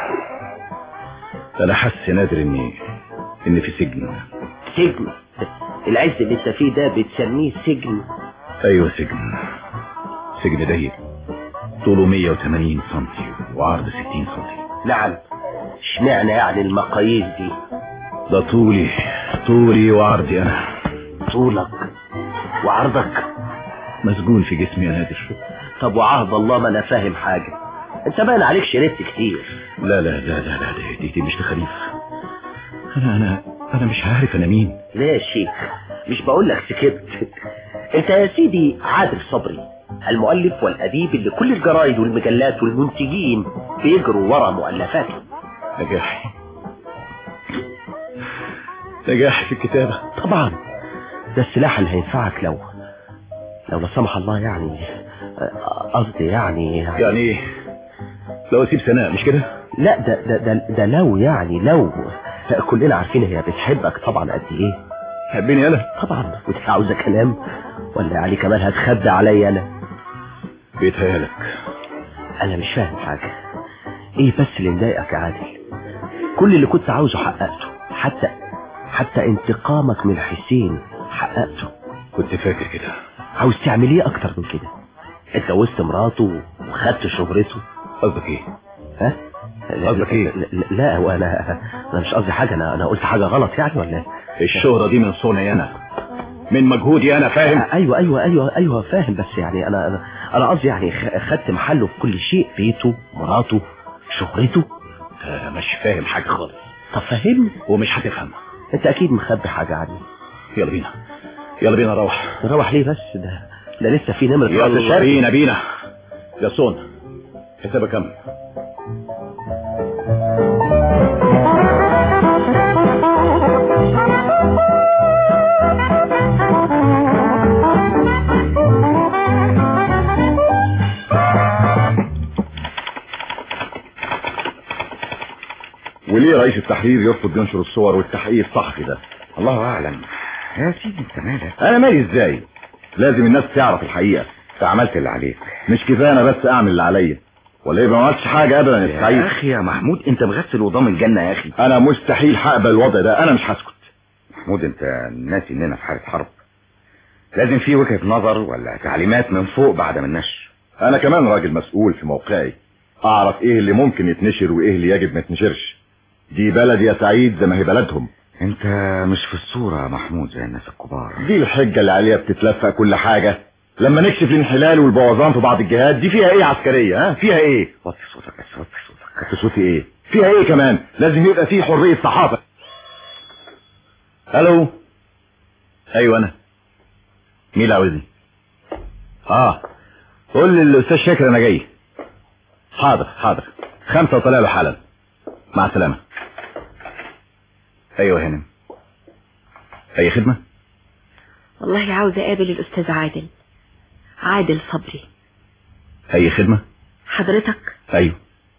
انا حاسس نادر اني اني في سجن سجن العز اللي انت فيه ده بتسميه سجن ايوه سجن سجن ضيق طوله 180 سنتي وعرض 60 سنتي نعم اشمعنى يعني المقاييس دي ده طولي طولي وعرضي انا طولك وعرضك مسجون في جسمي يا نادر طب وعهد الله ما انا فاهم حاجة انت باين عليك شربت كتير لا لا لا لا لا دي, دي, دي مش تخاريف انا انا انا مش عارف انا مين ليه يا شيخ مش بقول لك سكت انت يا سيدي عادل صبري المؤلف والأديب اللي كل الجرايد والمجلات والمنتجين بيجروا ورا مؤلفاته نجاحي نجاحي في الكتابة طبعا ده السلاح اللي هينفعك لو لو لا سمح الله يعني قصدي يعني يعني ايه لو اسيب سناء مش كده لا ده ده ده, ده لو يعني لو كلنا عارفين هي بتحبك طبعا قد ايه حبيني انا طبعا ودي عاوزه كلام ولا يعني كمان هتخبي عليا انا بيتهيألك انا مش فاهم حاجه ايه بس اللي مضايقك يا عادل كل اللي كنت عاوزه حققته حتى حتى انتقامك من حسين حققته كنت فاكر كده عاوز تعمل ايه اكتر من كده اتجوزت مراته وخدت شهرته قصدك ايه ها قصدك ايه؟ لا, لا, لا وانا انا مش قصدي حاجه انا انا قلت حاجه غلط يعني ولا إيه؟ الشهرة دي من صنعي انا من مجهودي انا فاهم ايوه ايوه ايوه ايوه فاهم بس يعني انا انا انا قصدي يعني خ- خدت محله في كل شيء بيته مراته شهرته انت مش فاهم حاجة خالص طب فهمني ومش هتفهم انت اكيد مخبي حاجه عني يلا بينا يلا بينا نروح نروح ليه بس ده ده لسه في نمره رأس يلا الشرق. بينا بينا يا صون حسابك كم وليه رئيس التحرير يرفض ينشر الصور والتحقيق الصحفي ده الله اعلم يا سيدي انت مالك انا مالي ازاي لازم الناس تعرف الحقيقة انت عملت اللي عليك مش كفايه انا بس اعمل اللي عليا ولا يبقى ما عملتش حاجه ابدا يا يا سعيد اخي يا محمود انت مغسل وضام الجنه يا اخي انا مستحيل هقبل الوضع ده انا مش هسكت محمود انت ناسي اننا في حاله حرب لازم في وجهه نظر ولا تعليمات من فوق بعد ما النشر انا كمان راجل مسؤول في موقعي اعرف ايه اللي ممكن يتنشر وايه اللي يجب ما يتنشرش دي بلدي يا سعيد زي ما هي بلدهم انت مش في الصوره يا محمود زي الناس الكبار دي الحجه اللي عليها بتتلفق كل حاجه لما نكشف الانحلال والبوظان في بعض الجهات دي فيها ايه عسكريه ها فيها ايه وطي صوتك بس وطي صوتك كنت صوتي ايه فيها ايه كمان لازم يبقى فيه حريه صحافه الو ايوه انا مين اللي عاوزني اه قول للاستاذ شاكر انا جاي حاضر حاضر خمسة وطلع له حالا مع السلامة ايوه يا هانم اي خدمة والله عاوزة اقابل الاستاذ عادل عادل صبري اي خدمة حضرتك ايوه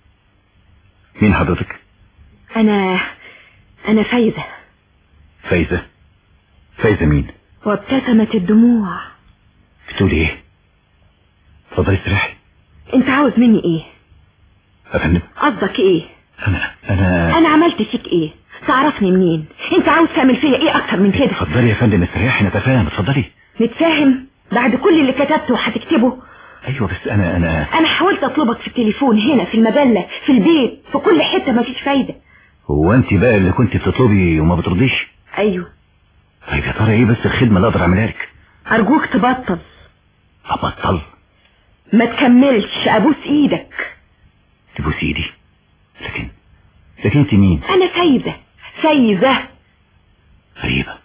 مين حضرتك انا انا فايزة فايزة فايزة مين وابتسمت الدموع بتقولي ايه اتفضلي استريحي انت عاوز مني ايه يا فندم قصدك ايه انا انا انا عملت فيك ايه تعرفني منين انت عاوز تعمل فيا ايه اكتر من كده اتفضلي يا فندم استريحي نتفاهم اتفضلي نتفاهم بعد كل اللي كتبته وهتكتبه ايوه بس انا انا انا حاولت اطلبك في التليفون هنا في المجلة في البيت في كل حتة مفيش فايدة هو انت بقى اللي كنت بتطلبي وما بترضيش ايوه طيب يا ترى ايه بس الخدمه اللي اقدر اعملها لك ارجوك تبطل ابطل ما تكملش ابوس ايدك تبوس ايدي لكن لكن انت مين انا فايزة فايزة غريبه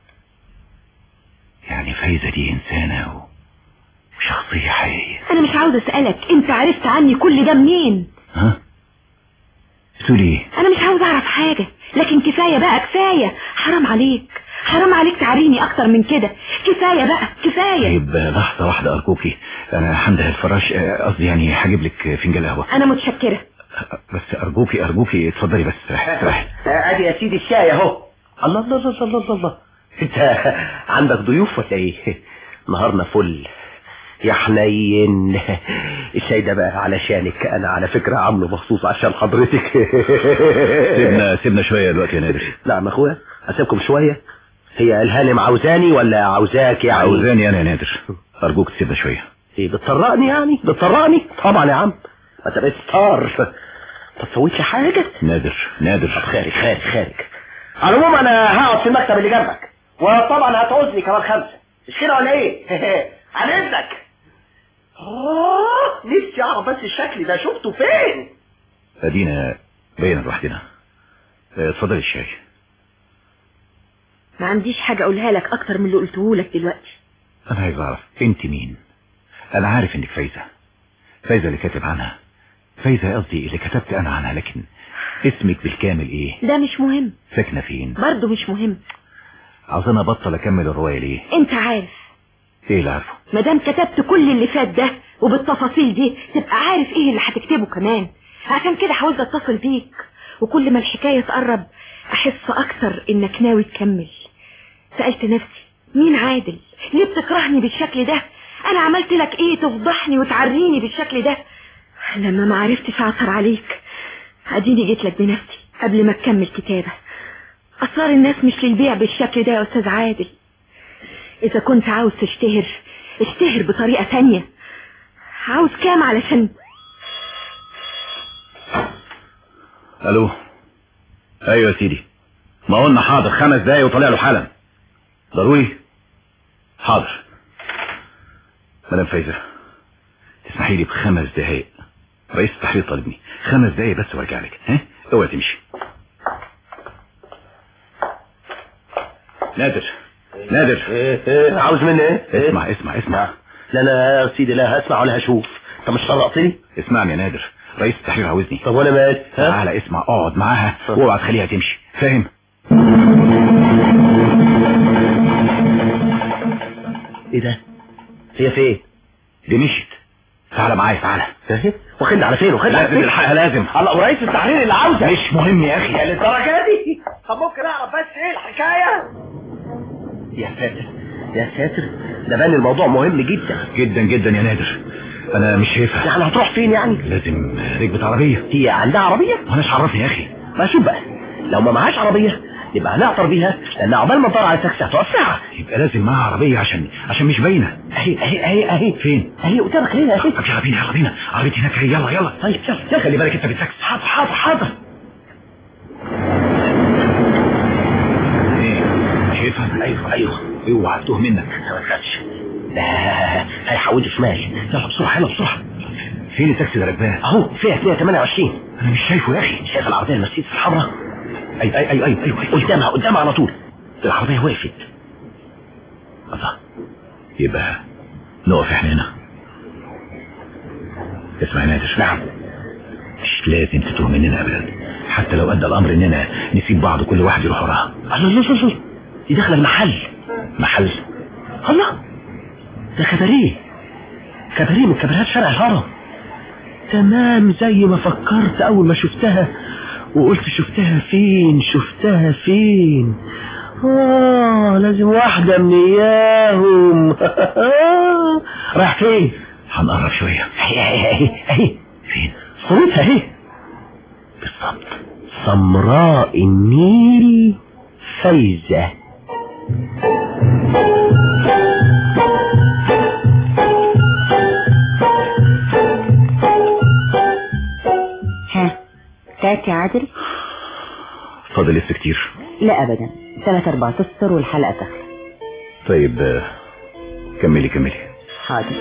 يعني فايزه دي انسانه و- وشخصيه حقيقيه انا مش عاوز اسألك انت عرفت عني كل ده منين ها بتقولي ايه انا مش عاوز اعرف حاجة لكن كفاية بقى كفاية حرام عليك حرام عليك تعريني اكتر من كده كفاية بقى كفاية طيب لحظه واحده ارجوكي انا هنده الفراش آه، قصدي يعني هجيب لك فنجان قهوه انا متشكرة بس ارجوكي ارجوكي اتفضلي بس استريحي استريحي ادي يا سيدي الشاي اهو الله الله الله الله الله الله انت عندك ضيوف ولا ايه نهارنا فل يا حنين الشاي ده بقى علشانك انا على فكرة عامله مخصوص عشان حضرتك سيبنا سيبنا شويه دلوقتي يا نادر نعم يا اخويا اسيبكم شوية هي الهانم عاوزاني ولا عاوزاك يعني عاوزاني انا يا نادر ارجوك تسيبنا شويه ايه بتطرقني يعني بتطرقني طبعا يا عم ما تبقى ستار ما تسويتش حاجة نادر نادر خارج خارج خارج على العموم انا هقعد في المكتب اللي جنبك وطبعا هتعوزني كمان خمسة مش كده ولا ايه على اذنك اه نفسي اعرف بس الشكل ده شفته فين ادينا بينا لوحدنا اه، اتفضلي الشاي ما عنديش حاجة اقولها لك اكتر من اللي قلته لك دلوقتي انا عايز اعرف انت مين انا عارف انك فايزه فايزه اللي كاتب عنها فايزه قصدي اللي كتبت انا عنها لكن اسمك بالكامل ايه ده مش مهم ساكنه فين برضه مش مهم عاوزان ابطل اكمل الروايه ليه انت عارف ايه اللي عارفه مادام كتبت كل اللي فات ده وبالتفاصيل دي تبقى عارف ايه اللي هتكتبه كمان عشان كده حاولت اتصل بيك وكل ما الحكاية تقرب احس اكتر انك ناوي تكمل سألت نفسي مين عادل ليه بتكرهني بالشكل ده انا عملت لك ايه تفضحني وتعريني بالشكل ده لما ما عرفتش اعثر عليك اديني جيت لك بنفسي قبل ما تكمل كتابة اسرار الناس مش للبيع بالشكل ده يا استاذ عادل اذا كنت عاوز تشتهر اشتهر بطريقة تانية عاوز كام علشان الو ايوه يا سيدي ما قلنا حاضر خمس دقايق وطلع له حالا ضروري حاضر مدام فايزة تسمحي لي بخمس دقايق رئيس التحرير طالبني خمس دقايق بس وارجع لك ها اوعي تمشي نادر نادر ايه ايه عاوز مني ايه إيه؟ اسمع اسمع اسمع لا لا يا سيدي لا هسمع ولا هشوف انت مش طلقتني اسمعني يا نادر رئيس التحرير عاوزني طب وانا مالي ها تعالى اسمع اقعد معاها واوعى تخليها تمشي فاهم ايه ده هي فين دي مشيت تعالى معايا تعالى اهي واخدني على فين واخدني على لازم فين الحقها لازم الله ورئيس التحرير اللي عاوزه مش مهم يا اخي للدرجه دي طب ممكن اعرف بس ايه الحكايه يا ساتر يا ساتر ده بان الموضوع مهم جدا جدا جدا يا نادر انا مش شايفها يعني هتروح فين يعني لازم ركبت عربية هي عندها عربيه وانا مش عرفني يا اخي ما شوف بقى لو ما معهاش عربيه يبقى هنعطر بيها لان عقبال ما ندور على تاكسي هتقف ساعه يبقى لازم معاها عربية عشان عشان مش باينة اهي اهي اهي اهي فين اهي قدامك اهي اهي طب يلا بينا يلا بينا عربيتي هناك اهي يلا يلا طيب يلا يلا خلي بالك انت بالتاكسي حاضر حاضر حاضر ايه شايفها ايوه ايوه اوعى تتوه منك ما تخافش لا هيحودوا شمال يلا بسرعه يلا بسرعه فين التاكسي ده راكباه اهو فيها 228 انا مش شايفه يا اخي شايف العربيه المرسيدس الحمراء اي اي اي اي ايوه قدامها قدامها على طول العربيه وقفت الله يبقى نقف احنا هنا اسمع يا نادر نعم مش لازم تتوه مننا ابدا حتى لو ادى الامر اننا نسيب بعض وكل واحد يروح وراها الله الله الله دي داخله المحل محل الله ده كباريه كباريه من كباريات شارع الهرم تمام زي ما فكرت اول ما شفتها وقلت شفتها فين شفتها فين اه لازم واحدة من اياهم رايح فين هنقرب شوية اهي اهي اهي اهي فين صورتها اهي بالظبط سمراء النيل فايزة ها تاتي عادل فاضل لسه كتير لا ابدا ثلاث اربع اسطر والحلقه تخلص طيب آه، كملي كملي حاضر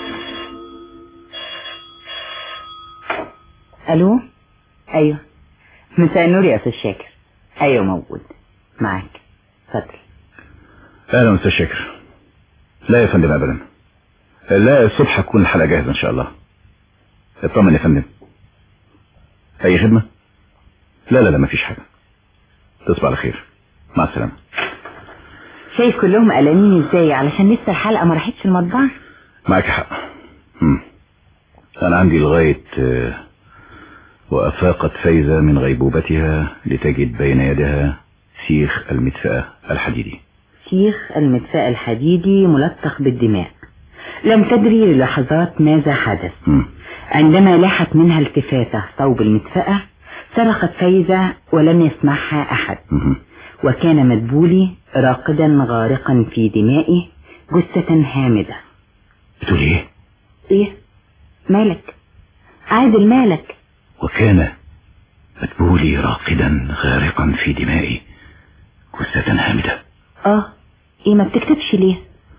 الو ايوه مساء النور يا استاذ شاكر ايوه موجود معاك اتفضل اهلا استاذ شاكر لا يا فندم ابدا لا الصبح هتكون الحلقه جاهزه ان شاء الله اطمن يا فندم اي خدمه لا لا لا مفيش حاجه تصبح على خير مع السلامه شايف كلهم قلقانين ازاي علشان لسه الحلقه ما راحتش المطبعه معك حق مم. انا عندي لغايه آه، وافاقت فايزه من غيبوبتها لتجد بين يدها سيخ المدفأة الحديدي شيخ المدفأة الحديدي ملطخ بالدماء لم تدري للحظات ماذا حدث مم. عندما لاحت منها التفاتة صوب المدفأة صرخت فايزة ولم يسمعها أحد مم. وكان مدبولي راقدا غارقا في دمائه جثة هامدة بتقول ايه ايه مالك عادل مالك وكان مدبولي راقدا غارقا في دمائي جثة هامدة اه ايه ما بتكتبش ليه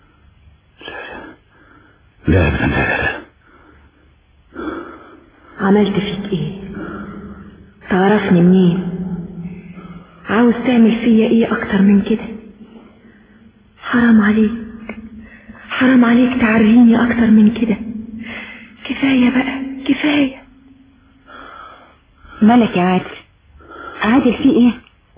لا ابدا لا لا لا عملت فيك ايه تعرفني منين عاوز تعمل فيا ايه اكتر من كده حرام عليك حرام عليك تعريني اكتر من كده كفاية بقى كفاية مالك يا عادل عادل في ايه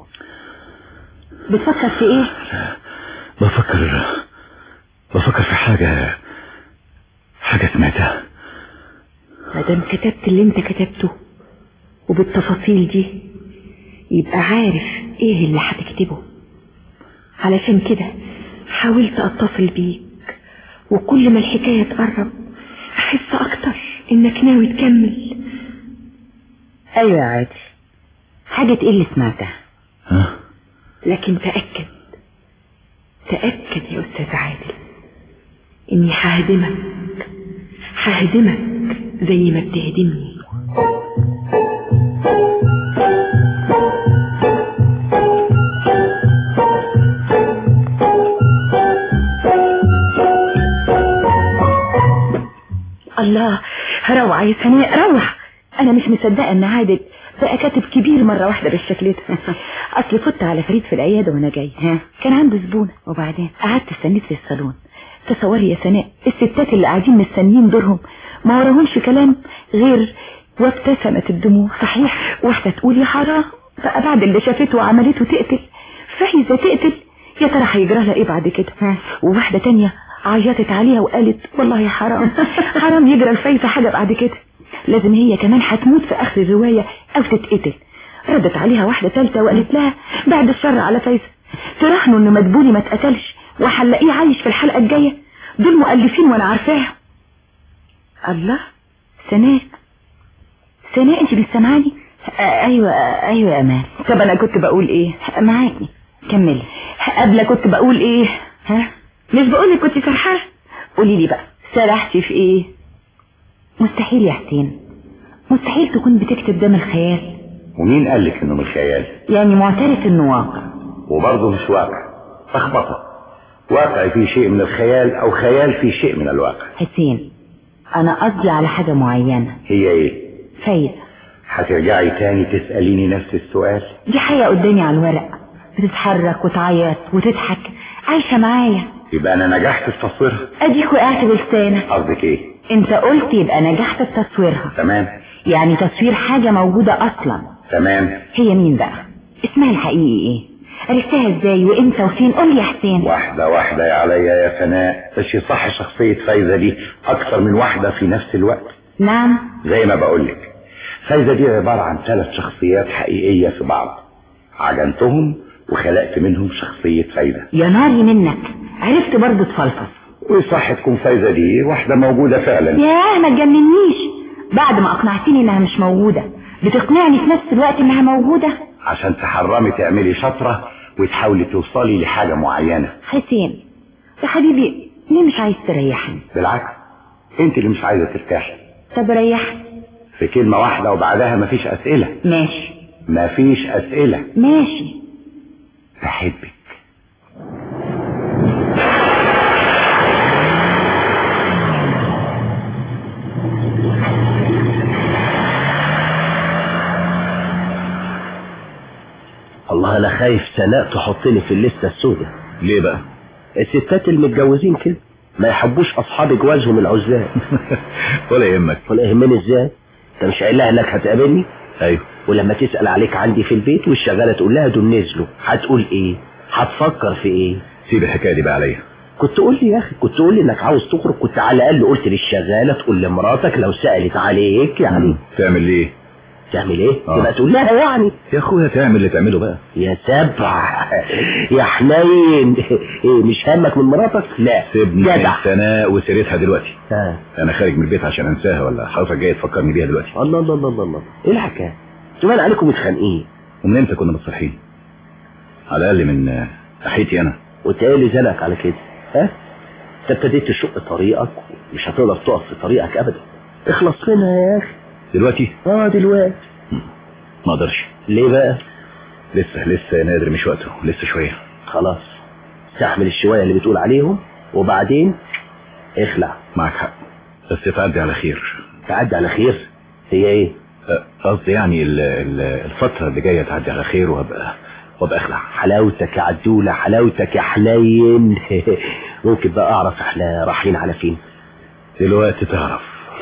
بتفكر في ايه بفكر بفكر في حاجة حاجة سمعتها مادام كتبت اللي انت كتبته وبالتفاصيل دي يبقى عارف ايه اللي هتكتبه علشان كده حاولت اتصل بيك وكل ما الحكاية تقرب احس اكتر انك ناوي تكمل ايوه يا عادل حاجة ايه اللي سمعتها ها لكن تأكد تأكد يا أستاذ عادل إني ههدمك ههدمك زي ما بتهدمني الله روعة يا سناء روعة انا مش مصدقة ان عادل بقى كاتب كبير مرة واحدة بالشكل ده اصل فت على فريد في العيادة وانا جاي كان عنده زبونة وبعدين قعدت استنيت في الصالون تصوري يا سناء الستات اللي قاعدين مستنيين دورهم ما وراهمش كلام غير وابتسمت الدموع صحيح واحدة تقول يا حرام بقى بعد اللي شافته وعملته تقتل فايزة تقتل يا ترى هيجرى لها ايه بعد كده وواحدة تانية عيطت عليها وقالت والله يا حرام حرام يجرى الفايزة حاجة بعد كده لازم هي كمان هتموت في اخر الرواية او تتقتل ردت عليها واحدة ثالثة وقالت لها بعد الشر على فايزة تراهنوا ان مدبولي ما اتقتلش وهنلاقيه عايش في الحلقة الجاية دول مؤلفين وانا عارفاهم الله سناء سناء انت بتسمعاني ايوه ايوه يا امان طب انا كنت بقول ايه معاكي كملي قبل كنت بقول ايه ها مش بقولك كنت سرحانة قولي لي بقى سرحتي في ايه مستحيل يا حسين مستحيل تكون بتكتب ده من الخيال ومين قال لك انه من الخيال يعني معترف انه واقع وبرضه مش واقع لخبطه واقع فيه شيء من الخيال او خيال فيه شيء من الواقع حسين انا قصدي على حاجة معينة هي ايه فايزة هترجعي تاني تسأليني نفس السؤال دي حقيقة قدامي على الورق بتتحرك وتعيط وتضحك عايشة معايا يبقى انا نجحت في تصويرها اديك وقعت بلسانك قصدك ايه انت قلت يبقى نجحت في تصويرها تمام يعني تصوير حاجة موجودة اصلا تمام هي مين بقى اسمها الحقيقي ايه عرفتها ازاي وامتى وفين قول لي يا حسين واحدة واحدة يا عليا يا سناء بس يصح شخصية فايزة دي اكتر من واحدة في نفس الوقت نعم زي ما بقولك فايزة دي عبارة عن ثلاث شخصيات حقيقية في بعض عجنتهم وخلقت منهم شخصية فايزة يا ناري منك عرفت برضه تفلفص ويصح تكون فايزة دي واحدة موجودة فعلا ياه ما تجننيش بعد ما اقنعتني انها مش موجودة بتقنعني في نفس الوقت انها موجودة عشان تحرمي تعملي شطرة وتحاولي توصلي لحاجة معينة حسين يا حبيبي ليه مش عايز تريحني بالعكس انت اللي مش عايزة ترتاحي طب ريحني في كلمة واحدة وبعدها مفيش أسئلة ماشي مفيش أسئلة ماشي بحبك والله انا خايف سناء تحطني في الليستة السوداء ليه بقى الستات المتجوزين كده ما يحبوش اصحاب جوازهم العزاب ولا يهمك ولا يهمني ازاي انت مش قايل لها انك هتقابلني ايوه ولما تسأل عليك عندي في البيت والشغالة تقول لها دول نزلوا هتقول ايه هتفكر في ايه سيب الحكايه دي بقى عليا كنت تقول لي يا اخي كنت تقول لي انك عاوز تخرج كنت على الاقل قلت للشغالة تقول لمراتك لو سألت عليك يعني تعمل ليه تعمل ايه آه. تبقى تقول لها يعني يا اخويا تعمل اللي تعمله بقى يا سبع يا حنين ايه مش همك من مراتك لا سيبني من جدع سناء وسيرتها دلوقتي آه. انا خارج من البيت عشان انساها ولا حضرتك جاي تفكرني بيها دلوقتي الله الله الله الله الله ايه الحكايه تبان عليكم متخانقين ومن امتى كنا متصالحين على الاقل من آه، ناحيتي انا وانت ايه اللي زنك على كده ها انت ابتديت تشق طريقك مش هتقدر تقف في طريقك ابدا اخلص منها يا اخي دلوقتي اه دلوقتي ما اقدرش ليه بقى لسه لسه يا نادر مش وقته لسه شويه خلاص استحمل الشويه اللي بتقول عليهم وبعدين اخلع معك حق بس تعدي على خير تعدي على خير هي ايه آه، قصدي يعني ال- ال- الفتره اللي جايه تعدي على خير وابقى وابقى اخلع حلاوتك يا عدولة حلاوتك يا حنين ممكن بقى اعرف احنا رايحين على فين دلوقتي تعرف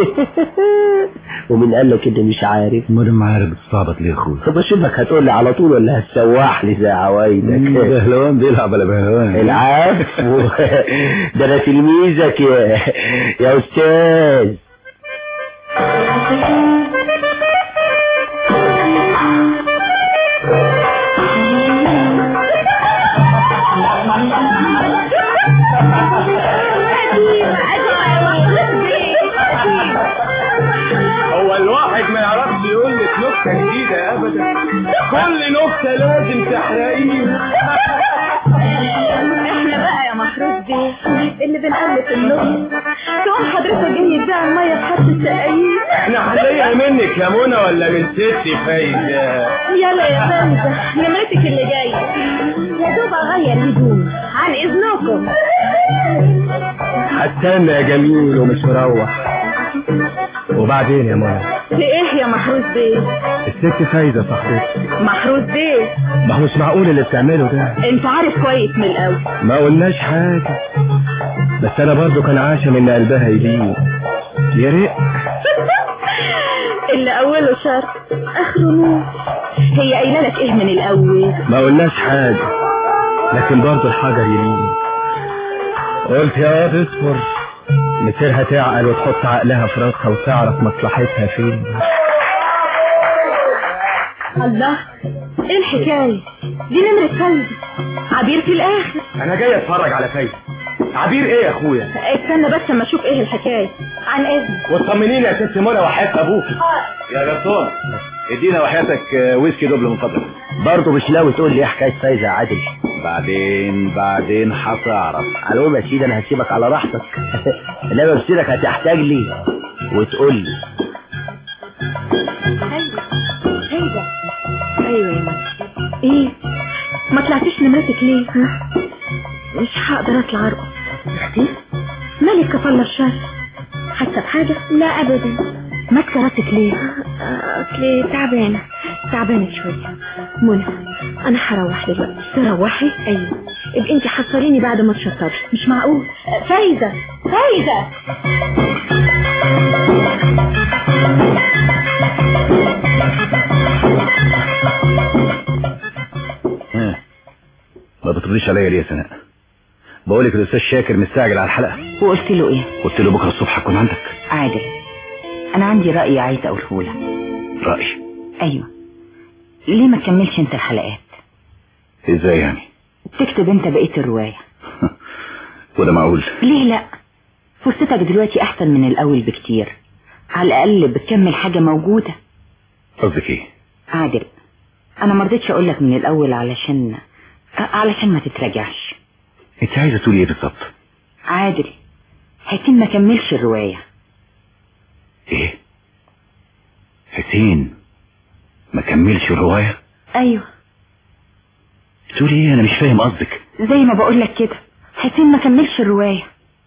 ومن قال لك اني مش عارف امال ما عارف بتستعبط ليه يا اخويا طب اشوفك هتقول لي على طول ولا هتسوح لي زي عوايدك بهلوان بيلعب على بهلوان العفو ده انا تلميذك يا يا استاذ هو الواحد ما يعرفش يقول لك نكته جديده ابدا كل نكته لازم تحرقيها احنا بقى يا مفروض بيه اللي بنقلب النص تقوم حضرتك جاي تبيع الميه في حد السقايين احنا هنلاقيها منك يا منى ولا من ستي فايده يلا يا فايزة نمرتك اللي جاية يا دوب اغير هدومي عن اذنكم هستنى يا جميل ومش مروح وبعدين يا منى في ايه يا محروس بيه الست فايده صاحبتي محروس بيه ما هو مش معقول اللي بتعمله ده انت عارف كويس من الاول ما قلناش حاجه بس انا برضو كان عاشم ان قلبها يلين يا ريت اللي اوله شر اخره نور هي قايله لك ايه من الاول ما قلناش حاجه لكن برضو الحجر يلين قلت يا واد اصبر مصيرها تعقل وتحط عقلها في راسها وتعرف مصلحتها فين الله ايه الحكايه دي نمره فايزة عبير في الاخر انا جاي اتفرج على فايده عبير ايه يا اخويا استنى بس اما اشوف ايه الحكايه عن اذنك وطمنيني يا ست منى وحياة ابوك يا جرسون ادينا وحياتك آه، ويسكي دبل من فضلك برضه مش ناوي تقول لي ايه حكايه فايزه يا عادل بعدين بعدين هتعرف على العموم يا سيدي انا هسيبك على راحتك انما بسيرك هتحتاج لي وتقول لي فايزة ايوه يا ماما ايه ما طلعتيش نمرتك ليه ها؟ مش هقدر اطلع ارقص اختي مالك كفل الشر حاسه بحاجه لا ابدا ماسكه راسك ليه اصلي تعبانه تعبانه شويه منى انا هروح دلوقتي تروحي ايوه ابقي انت حصليني بعد ما تشطبي مش معقول فايزه فايزه ها. ما بترديش عليا ليه يا سناء بقولك الاستاذ شاكر مستعجل على الحلقه وقلت له ايه قلت له بكره الصبح هكون عندك عادل انا عندي رأي عايز اقوله لك راي ايوه ليه ما تكملش انت الحلقات ازاي يعني تكتب انت بقية الرواية وده معقول ليه لا فرصتك دلوقتي احسن من الاول بكتير على الاقل بتكمل حاجة موجودة قصدك ايه عادل انا مرضتش اقول لك من الاول علشان علشان ما تتراجعش انت عايزه تقولي ايه بالظبط عادل حسين ما كملش الرواية ايه حسين ما كملش الروايه ايوه تقولي ايه انا مش فاهم قصدك زي ما بقول لك كده حسين ما كملش الرواية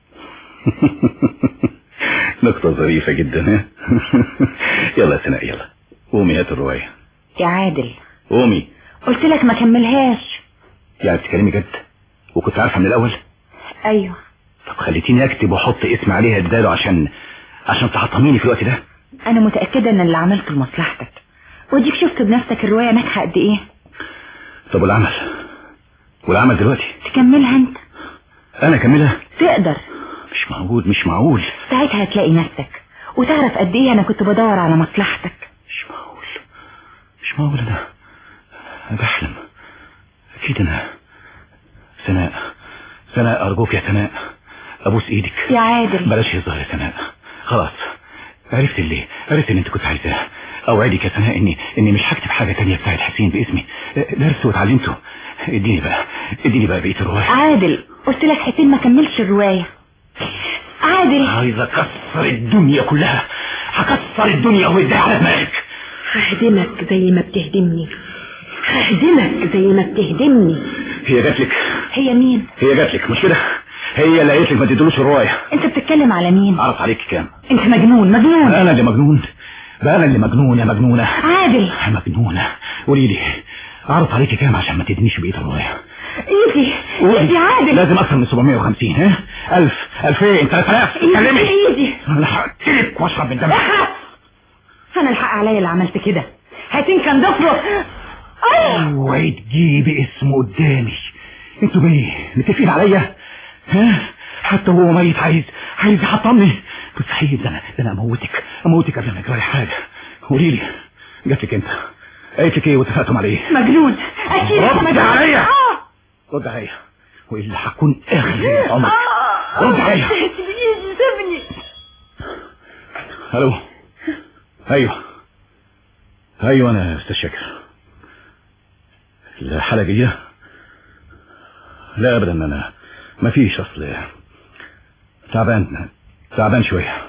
نقطة ظريفة جدا ها يلا يا سناء يلا قومي هات الرواية يا عادل قومي قلت لك ما كملهاش يعني بتتكلمي جد وكنت عارفة من الأول ايوه طب خليتيني أكتب وأحط اسم عليها اداله عشان عشان تحطميني في الوقت ده انا متأكدة ان اللي عملته لمصلحتك وديك شفت بنفسك الرواية ناجحة قد ايه طب والعمل والعمل دلوقتي تكملها انت أنا أكملها تقدر مش معقول مش معقول ساعتها هتلاقي نفسك وتعرف قد ايه انا كنت بدور على مصلحتك مش معقول مش معقول أنا أنا بحلم أكيد أنا سناء سناء أرجوك يا سناء أبوس إيدك يا عادل بلاش هزار يا سناء خلاص عرفت اللي عرفت اللي انت كنت عايزاه اوعدك يا سناء اني اني مش هكتب حاجه تانية بتاعت حسين باسمي درس واتعلمته اديني بقى اديني بقى بقيه الروايه عادل قلت لك حسين ما كملش الرواية عادل عايز اكسر الدنيا كلها هكسر الدنيا واديها على دماغك ههدمك زي ما بتهدمني ههدمك زي ما بتهدمني هي جات لك هي مين هي جات لك مش كده هي اللي قالت لك ما تدلوش الروايه انت بتتكلم على مين عرف عليك كام انت مجنون مجنون انا اللي مجنون بقى انا اللي مجنون يا مجنونه عادل يا مجنونه قولي لي عرض عليكي كام عشان ما تدنيش بقيه الروايه ايدي ايدي عادل لازم اكثر من 750 ها 1000 2000 3000 اتكلمي ايدي انا هقتلك واشرب من دمك انا الحق عليا اللي عملت كده حسين كان ضفره اوعي تجيبي اسمه قدامي انتوا ايه متفقين عليا ها حتى هو ميت عايز عايز يحطمني مستحيل ده انا ده انا اموتك اموتك قبل ما يجرى حاجه قولي لي جات لك انت قالت لك ايه واتفقتم على ايه مجنون اكيد رد مجنون. عليا. آه. رد عليا والا هكون اخر ليله عمرك رد عليا سيبني الو ايوه ايوه انا يا استاذ شاكر الحلقه دي لا ابدا انا ما فيش اصل تعبان تعبان شويه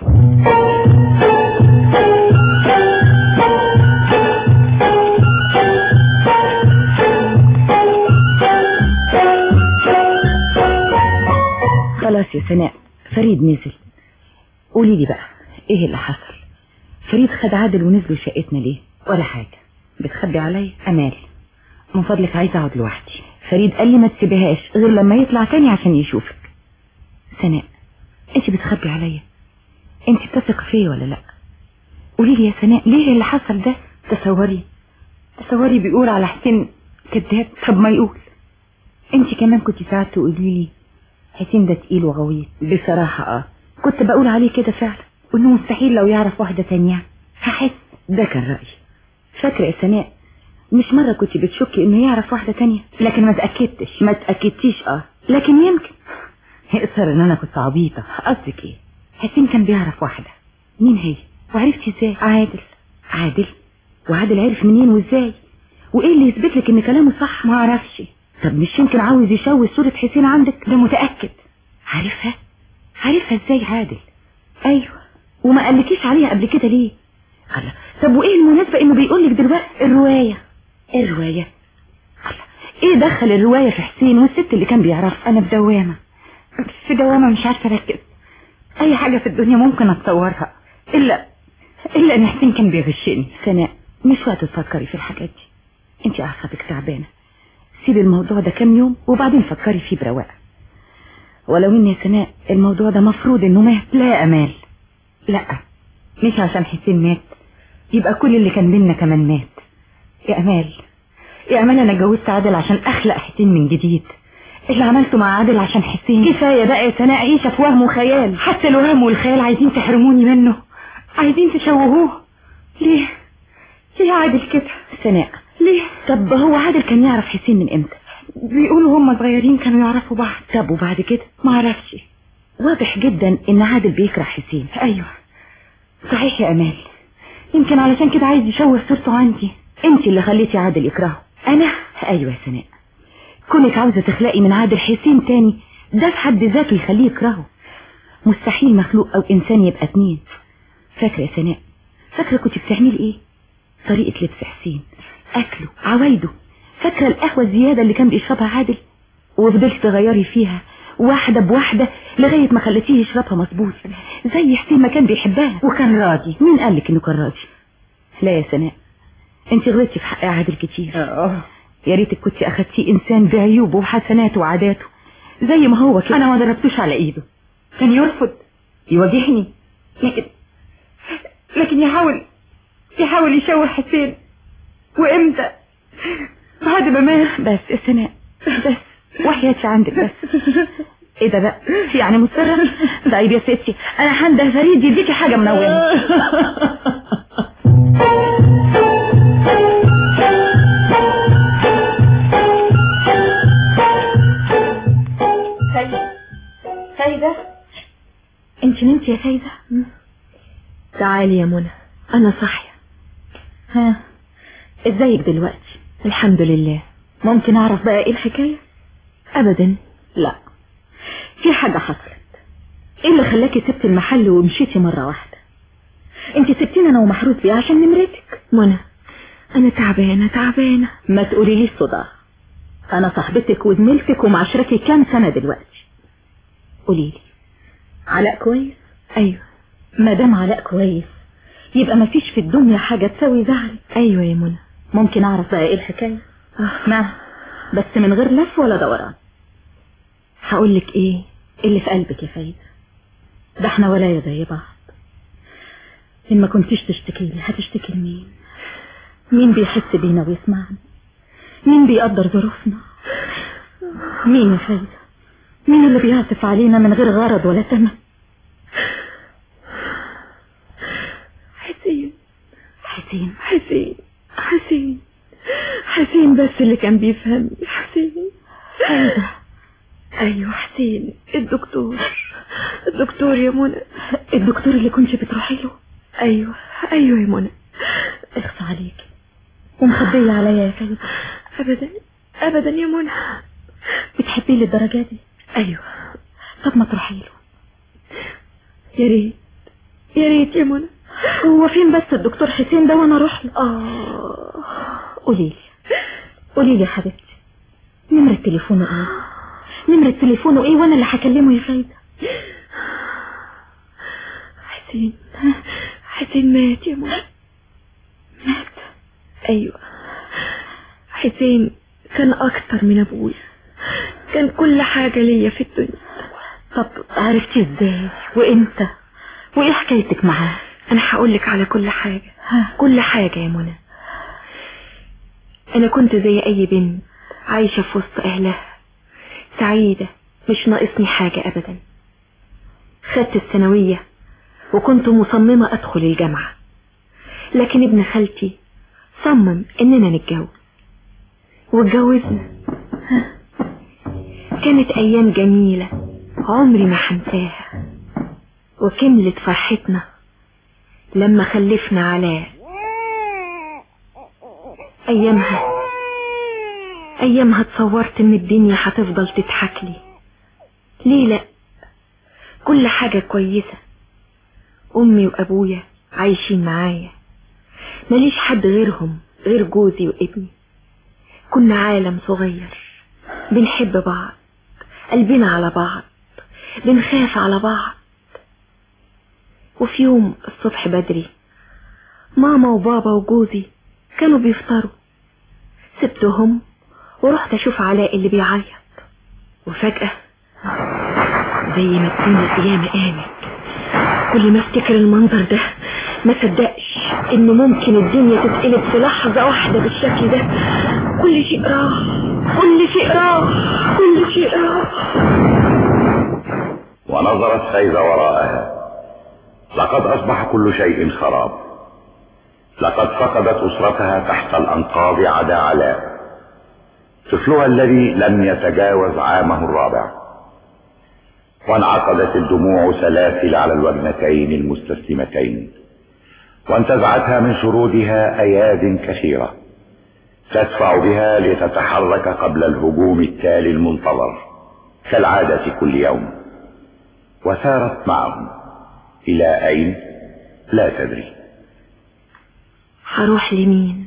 خلاص يا سناء فريد نزل قولي لي بقى ايه اللي حصل فريد خد عادل ونزلوا شقتنا ليه ولا حاجة بتخبي عليا امال من فضلك عايزة اقعد لوحدي فريد قال لي ما تسيبهاش غير لما يطلع تاني عشان يشوفك سناء انت بتخبي عليا انت بتثق فيا ولا لا قولي لي يا سناء ليه اللي حصل ده تصوري تصوري بيقول على حسين كذاب طب ما يقول انت كمان كنت ساعات تقولي لي حسين ده تقيل وغويط بصراحة اه كنت بقول عليه كده فعلا وانه مستحيل لو يعرف واحدة تانية هحس ده كان رأيي فاكرة يا سناء مش مرة كنت بتشكي انه يعرف واحدة تانية لكن ما تأكدتش ما تأكدتيش اه لكن يمكن يقصر ان انا كنت عبيطة قصدك ايه حسين كان بيعرف واحدة مين هي وعرفتي ازاي عادل عادل وعادل عرف منين وازاي وايه اللي يثبت لك ان كلامه صح ما اعرفش طب مش يمكن عاوز يشوه صورة حسين عندك ده متأكد عارفها عارفها ازاي عادل ايوه وما قالكيش عليها قبل كده ليه الله طب وايه المناسبة انه بيقولك دلوقتي الرواية الرواية الله ايه دخل الرواية في حسين والست اللي كان بيعرفها انا في دوامة في دوامة مش عارفة اركز اي حاجة في الدنيا ممكن اتصورها الا الا ان حسين كان بيغشني سناء مش وقت تفكري في الحاجات دي انت اعصابك تعبانة سيبي الموضوع ده كام يوم وبعدين فكري فيه برواقة ولو ان يا سناء الموضوع ده مفروض انه مات لا يا امال لا مش عشان حسين مات يبقى كل اللي كان بينا كمان مات يا امال يا امال انا اتجوزت عادل عشان اخلق حسين من جديد اللي عملته مع عادل عشان حسين كفايه بقى يا سناء عيشه في وهم وخيال حتى الوهم والخيال عايزين تحرموني منه عايزين تشوهوه ليه ليه عادل كده سناء ليه طب هو عادل كان يعرف حسين من امتى بيقولوا هم صغيرين كانوا يعرفوا بعض طب وبعد كده ما اعرفش واضح جدا ان عادل بيكره حسين ايوه صحيح يا امال يمكن علشان كده عايز يشوه صورته عندي انت اللي خليتي عادل يكرهه انا ايوه يا سناء كونك عاوزه تخلقي من عادل حسين تاني ده في حد ذاته يخليه يكرهه مستحيل مخلوق او انسان يبقى اتنين فاكره يا سناء فاكره كنت بتعملي ايه طريقه لبس حسين اكله عوايده فاكره القهوه الزياده اللي كان بيشربها عادل وفضلت تغيري فيها واحدة بواحدة لغاية ما خلتيه يشربها مظبوط زي حسين ما كان بيحبها وكان راضي مين قالك انه كان راضي لا يا سناء انت غلطتي في حق عادل كتير يا ريتك كنت اخدتيه انسان بعيوبه وحسناته وعاداته زي ما هو كده انا ما ضربتوش على ايده كان يرفض يواجهني لكن لكن يحاول يحاول يشوه حسين وامتى بعد ما مات بس يا سناء بس وحياتي عندك بس ايه ده بقى يعني مصرة طيب يا ستي انا هنده فريد يديكي حاجة منونة سيدة سيدة انت نمتي يا سيدة تعالي يا منى انا صاحية ها ازيك دلوقتي الحمد لله ممكن اعرف بقى ايه الحكاية ابدا لا في حاجة حصلت ايه اللي خلاكي سبت المحل ومشيتي مرة واحدة انت سبتيني انا ومحروس بيه عشان نمرتك منى انا تعبانة تعبانة ما تقولي لي صداع انا صاحبتك وزميلتك ومعاشرتي كام سنة دلوقتي قولي لي علاء كويس ايوه ما دام علاء كويس يبقى ما فيش في الدنيا حاجة تسوي زعلك ايوه يا منى ممكن اعرف بقى ايه الحكاية آه. نعم بس من غير لف ولا دوران هقولك ايه اللي في قلبك يا فايدة ده احنا ولاية زي بعض ان ما كنتيش تشتكي لي هتشتكي لمين مين بيحس بينا ويسمعنا مين بيقدر ظروفنا مين يا فايدة مين اللي بيعطف علينا من غير غرض ولا ثمن حسين حسين حسين حسين حسين بس اللي كان بيفهمني حسين فايدة ايوه حسين الدكتور الدكتور يا منى الدكتور اللي كنت بتروحي له ايوه ايوه يا منى اخفى عليك ومخبية عليا يا سيدة ابدا ابدا يا منى بتحبيه للدرجة دي ايوه طب ما تروحي له يا ريت يا ريت يا منى هو فين بس الدكتور حسين ده وانا اروح له اه قولي لي قولي لي يا حبيبتي نمرة تليفونه ايه نمرة تليفونه ايه وانا اللي هكلمه يا سيدة حسين حسين مات يا منى مات ايوه حسين كان اكتر من ابويا كان كل حاجة ليا في الدنيا طب عرفتي ازاي وامتى وايه حكايتك معاه انا هقولك على كل حاجة ها كل حاجة يا منى انا كنت زي اي بنت عايشة في وسط اهلها سعيدة مش ناقصني حاجة ابدا خدت الثانوية وكنت مصممة ادخل الجامعة لكن ابن خالتي صمم اننا نتجوز واتجوزنا كانت ايام جميلة عمري ما هنساها وكملت فرحتنا لما خلفنا علاء ايامها ايامها اتصورت ان الدنيا هتفضل تضحك لي ليه لا كل حاجة كويسة امي وابويا عايشين معايا ماليش حد غيرهم غير جوزي وابني كنا عالم صغير بنحب بعض قلبنا على بعض بنخاف على بعض وفي يوم الصبح بدري ماما وبابا وجوزي كانوا بيفطروا سبتهم ورحت اشوف علاء اللي بيعيط وفجأة زي ما تكون القيامة قامت كل ما افتكر المنظر ده ما صدقش ان ممكن الدنيا تتقلب في لحظة واحدة بالشكل ده كل شيء راح كل شيء راح كل شيء راح ونظرت فايزة وراءها لقد أصبح كل شيء خراب لقد فقدت أسرتها تحت الأنقاض عدا علاء طفلها الذي لم يتجاوز عامه الرابع وانعقدت الدموع سلاسل على الوجنتين المستسلمتين وانتزعتها من شرودها أياد كثيرة تدفع بها لتتحرك قبل الهجوم التالي المنتظر كالعادة كل يوم وسارت معهم إلى أين لا تدري هروح لمين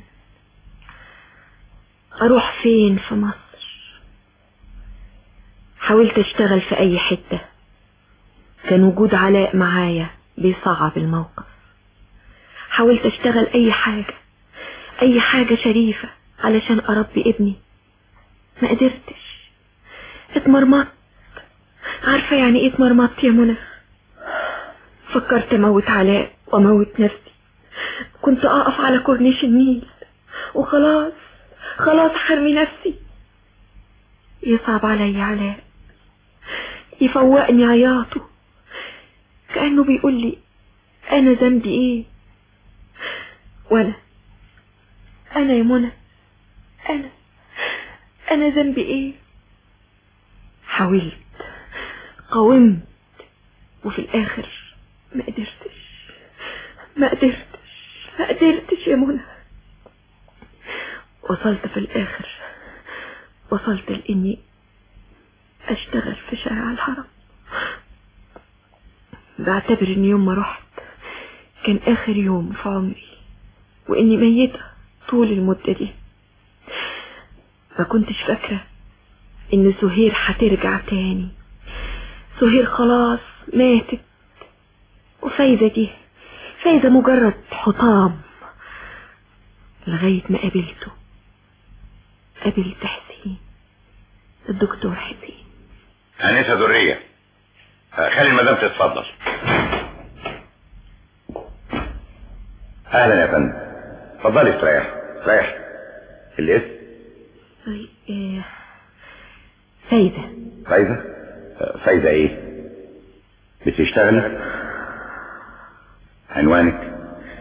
اروح فين في مصر حاولت اشتغل في اي حتة كان وجود علاء معايا بيصعب الموقف حاولت اشتغل اي حاجة اي حاجة شريفة علشان اربي ابني ما قدرتش اتمرمطت عارفة يعني ايه اتمرمطت يا منى فكرت اموت علاء واموت نفسي كنت اقف على كورنيش النيل وخلاص خلاص حرمي نفسي يصعب علي علاء يفوقني عياطه كأنه بيقول لي انا ذنبي ايه وانا انا يا منى انا انا ذنبي ايه حاولت قاومت وفي الاخر ما قدرتش ما قدرتش ما قدرتش يا منى وصلت في الاخر وصلت لاني اشتغل في شارع الحرم بعتبر ان يوم ما رحت كان اخر يوم في عمري واني ميتة طول المدة دي ما كنتش فاكرة ان سهير هترجع تاني سهير خلاص ماتت وفايدة دي فايدة مجرد حطام لغاية ما قابلته قابلت حسين الدكتور حسين أنسة ذرية خلي المدام تتفضل أهلا يا فندم اتفضلي استريح استريح الاسم طيب آه، فايدة فايدة فايدة ايه بتشتغلي عنوانك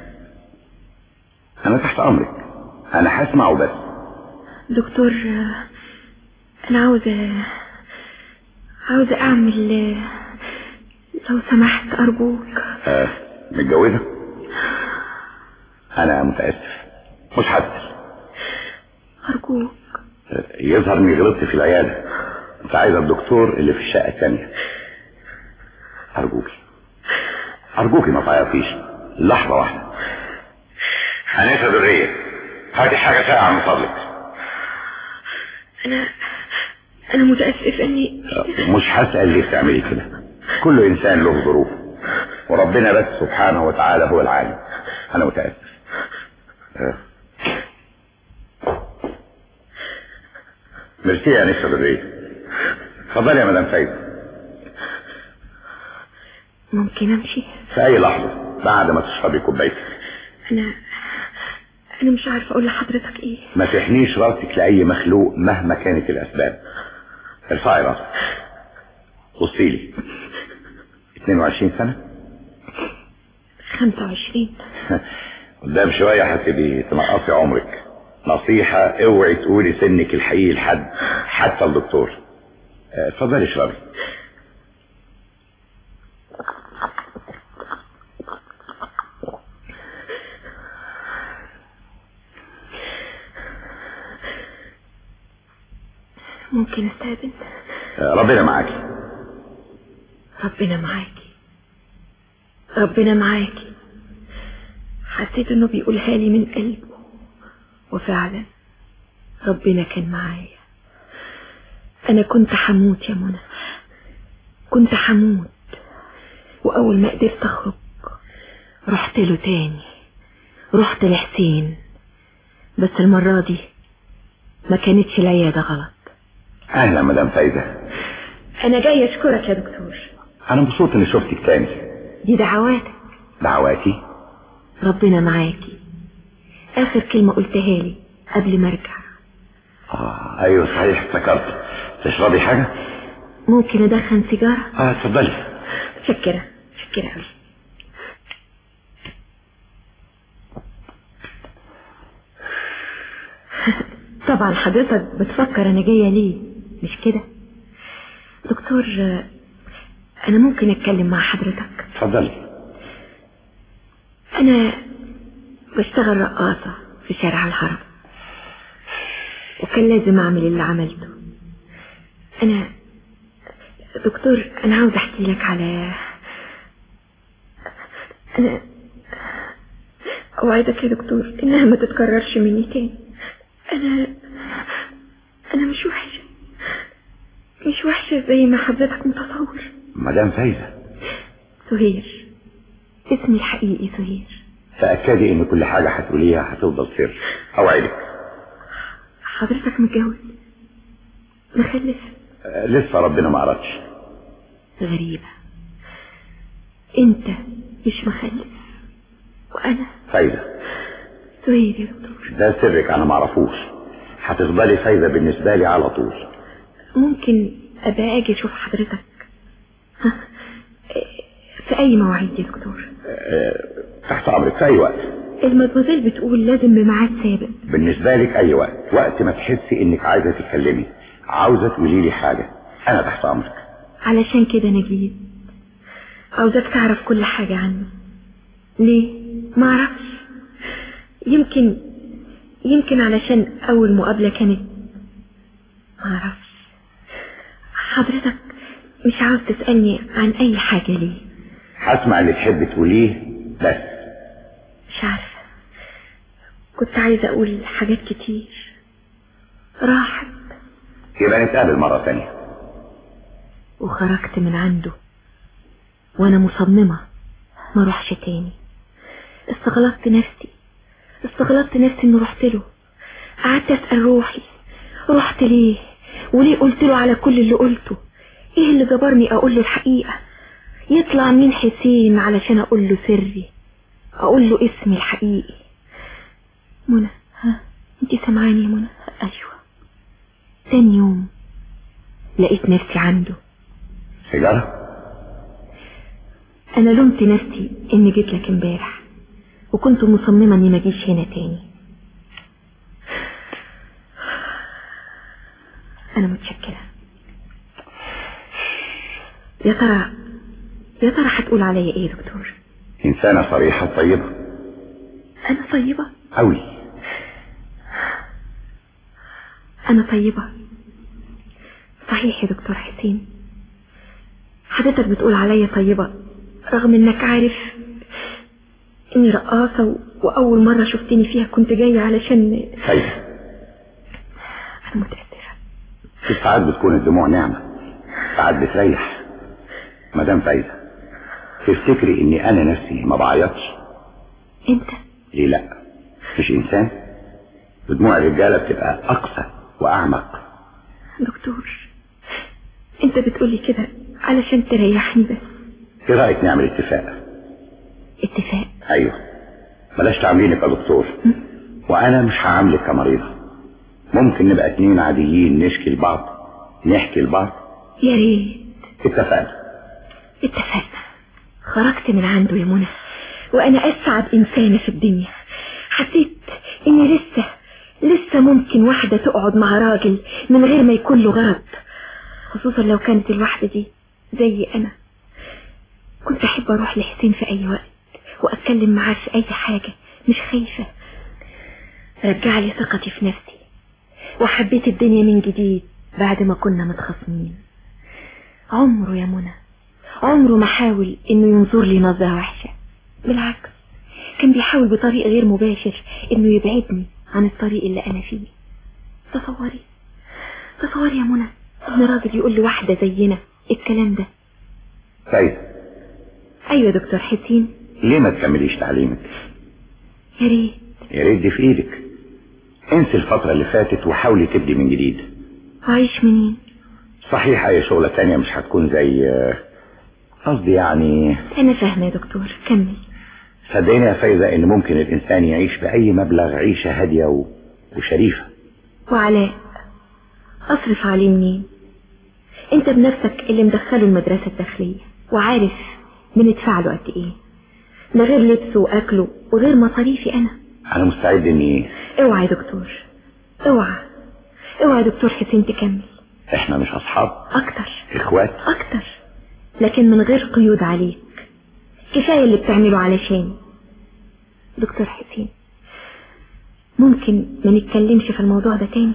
انا تحت امرك انا هسمع وبس دكتور آه، انا عاوزة عاوزة اعمل لو سمحت ارجوك آه متجوزة انا متأسف مش حاسس ارجوك آه، يظهر اني غلطت في العيادة انت عايزة الدكتور اللي في الشقة الثانية ارجوكي ارجوكي ما تعيطيش لحظة واحدة حنيفة درية هاتي حاجة ساعة من فضلك انا انا متأسف اني مش هسأل ليه بتعملي كده كل انسان له ظروف وربنا بس سبحانه وتعالى هو العالم انا متأسف آه. ميرسي يا نسا درية اتفضلي يا مدام فايدة ممكن امشي في اي لحظة بعد ما تشربي كوبايتك انا انا مش عارفة اقول لحضرتك ايه ما تحنيش راسك لأي مخلوق مهما كانت الأسباب ارفعي راسك بصي لي 22 سنة 25 قدام شوية هتبقي تنقصي عمرك نصيحة اوعي تقولي سنك الحقيقي لحد حتى الدكتور اه، اتفضلي اشربي ممكن استاذن اه، ربنا معاكي ربنا معاكي ربنا معاكي حسيت انه بيقولها لي من قلبه وفعلا ربنا كان معايا انا كنت حموت يا منى كنت حموت واول ما قدرت اخرج رحت له تاني رحت لحسين بس المرة دي ما كانتش العيادة غلط اهلا مدام فايدة انا جاي اشكرك يا دكتور انا مبسوط اني شفتك تاني دي دعواتك دعواتي ربنا معاكي اخر كلمة قلتها لي قبل ما ارجع اه ايوه صحيح افتكرت تشربي حاجة ممكن ادخن سيجارة اه اتفضلي شكرا شكرا قوي طبعا حضرتك بتفكر انا جايه ليه مش كده دكتور انا ممكن اتكلم مع حضرتك اتفضلي انا بشتغل رقاصة في شارع الهرم وكان لازم اعمل اللي عملته انا دكتور انا عاوز احكي لك على انا اوعدك يا دكتور انها ما تتكررش مني تاني انا انا مش وحشة مش وحشة زي ما حضرتك متصور مدام فايدة سهير اسمي الحقيقي سهير تأكدي ان كل حاجة هتقوليها هتفضل سر اوعدك حضرتك متجوز مخلف آه، لسه ربنا ما عرفش غريبة انت مش مخلف وانا فايدة سهير يا دكتور ده سرك انا ما اعرفوش هتفضلي فايدة بالنسبة لي على طول ممكن ابقى اجي اشوف حضرتك ها؟ في اي مواعيد يا دكتور آه، تحت امرك في اي وقت المدموزيل بتقول لازم بميعاد سابق بالنسبة لك اي وقت وقت ما تحسي انك عايزة تتكلمي عاوزة تقولي لي حاجة انا تحت امرك علشان كده انا جيت عاوزاك تعرف كل حاجة عني ليه ما اعرفش يمكن يمكن علشان اول مقابلة كانت ما اعرفش حضرتك مش عاوز تسألني عن اي حاجة ليه هسمع اللي تحب تقوليه بس مش عارفة كنت عايزة اقول حاجات كتير راحت يبقى نتقابل مرة تانية وخرجت من عنده وانا مصممة ما اروحش تاني استغلطت نفسي استغلطت نفسي اني رحت له قعدت اسأل روحي رحت ليه وليه قلت له على كل اللي قلته ايه اللي جبرني اقول له الحقيقة يطلع مين حسين علشان اقول له سري اقول له اسمي الحقيقي منى ها انتي سامعاني يا منى ايوه تاني يوم لقيت نفسي عنده سيجارة انا لومت نفسي اني جيت لك امبارح وكنت مصممة اني ما اجيش هنا تاني انا متشكرة يا ترى يا ترى هتقول عليا ايه يا دكتور إنسانة صريحة طيبة انا طيبة أوي انا طيبة صحيح يا دكتور حسين حضرتك بتقول عليا طيبة رغم انك عارف اني رقاصة و... واول مرة شفتني فيها كنت جاية علشان فايدة انا متأسفة في ساعات بتكون الدموع نعمة ساعات بتريح مدام فايدة تفتكري اني انا نفسي ما بعيطش انت ليه لا مش انسان ودموع الرجالة بتبقى اقسى واعمق دكتور انت بتقولي كده علشان تريحني بس ايه رايك نعمل اتفاق اتفاق ايوه بلاش تعامليني كدكتور وانا مش هعاملك كمريضة ممكن نبقى اتنين عاديين نشكي لبعض نحكي لبعض يا ريت اتفقنا اتفقنا خرجت من عنده يا منى وانا اسعد انسانة في الدنيا حسيت اني لسه لسه ممكن واحدة تقعد مع راجل من غير ما يكون له غرض خصوصا لو كانت الواحدة دي زي انا كنت احب اروح لحسين في اي وقت واتكلم معاه في اي حاجة مش خايفة رجع لي ثقتي في نفسي وحبيت الدنيا من جديد بعد ما كنا متخاصمين عمره يا منى عمره ما حاول انه ينظر لي نظرة وحشة بالعكس كان بيحاول بطريق غير مباشر انه يبعدني عن الطريق اللي انا فيه تصوري تصوري يا منى ان راجل يقول لواحدة زينا الكلام ده فايدة ايوه يا دكتور حسين ليه ما تكمليش تعليمك يا ريت يا ريت دي في ايدك انسي الفترة اللي فاتت وحاولي تبدي من جديد عايش منين صحيح اي شغلة تانية مش هتكون زي قصدي يعني انا فاهمة يا دكتور كمل صدقيني يا فايدة ان ممكن الانسان يعيش باي مبلغ عيشة هادية و... وشريفة وعلاء اصرف عليه منين انت بنفسك اللي مدخله المدرسة الداخلية وعارف بندفع له قد ايه ده غير لبسه واكله وغير مصاريفي انا انا مستعد اني اوعى يا دكتور اوعى اوعى يا دكتور حسين تكمل احنا مش اصحاب اكتر اخوات اكتر لكن من غير قيود عليك كفاية اللي بتعمله علشان دكتور حسين ممكن ما نتكلمش في الموضوع ده تاني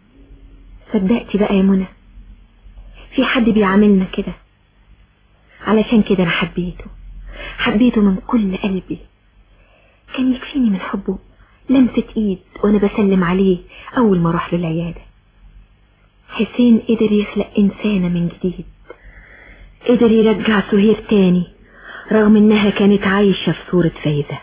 صدقتي بقى يا منى في حد بيعاملنا كده علشان كده انا حبيته حبيته من كل قلبي كان يكفيني من حبه لمسة ايد وانا بسلم عليه اول ما اروح له العيادة حسين قدر يخلق انسانة من جديد قدر يرجع سهير تاني رغم انها كانت عايشة في صورة فايدة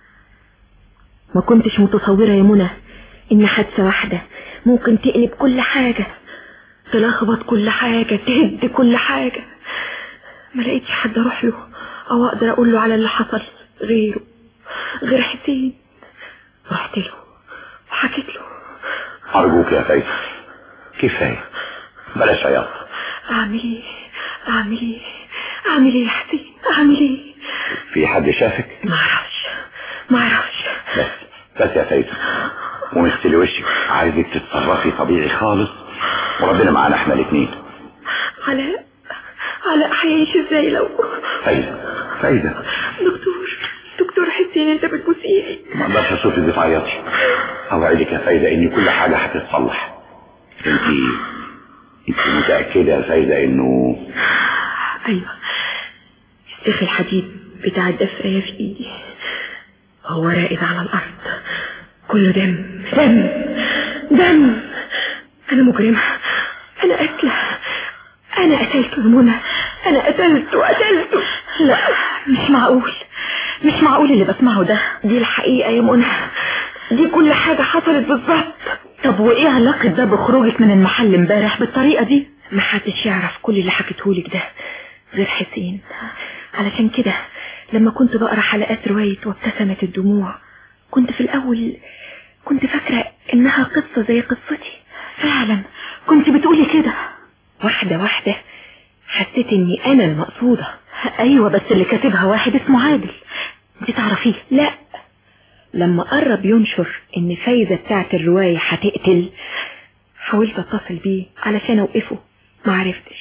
ما كنتش متصورة يا منى ان حادثة واحدة ممكن تقلب كل حاجة تلخبط كل حاجة تهد كل حاجة ما لقيتش حد اروح له او اقدر اقول له على اللي حصل غيره غير حسين رحت له وحكيت له ارجوك يا فايدة كفاية بلاش عياط اعمل ايه اعمل ايه اعمل ايه يا حسين اعمل ايه في حد شافك ما اعرفش ما اعرفش بس بس يا فايدة ومثلي وشك عايزك تتصرفي طبيعي خالص وربنا معانا احنا الاثنين علاء علاء هيعيش ازاي لو فايدة فايدة دكتور دكتور حسين انت بتبوس ايدي ما اقدرش اشوف ازاي تعيطي اوعدك يا فايدة ان كل حاجة هتتصلح انت انت متأكدة يا فايدة انه ايوه السيخ الحديد بتاع الدفاية في ايدي هو راقد على الارض كله دم دم دم انا مجرمة انا قتلة انا قتلته يا منى انا قتلته قتلته لا مش معقول مش معقول اللي بسمعه ده دي الحقيقة يا منى دي كل حاجة حصلت بالظبط طب وايه علاقة ده بخروجك من المحل امبارح بالطريقة دي محدش يعرف كل اللي حكيتهولك ده غير حسين علشان كده لما كنت بقرا حلقات رواية وابتسمت الدموع كنت في الأول كنت فاكرة إنها قصة زي قصتي فعلا كنت بتقولي كده واحدة واحدة حسيت إني أنا المقصودة أيوة بس اللي كاتبها واحد اسمه عادل انت تعرفيه لا لما قرب ينشر إن فايزة بتاعت الرواية هتقتل حاولت اتصل بيه علشان اوقفه معرفتش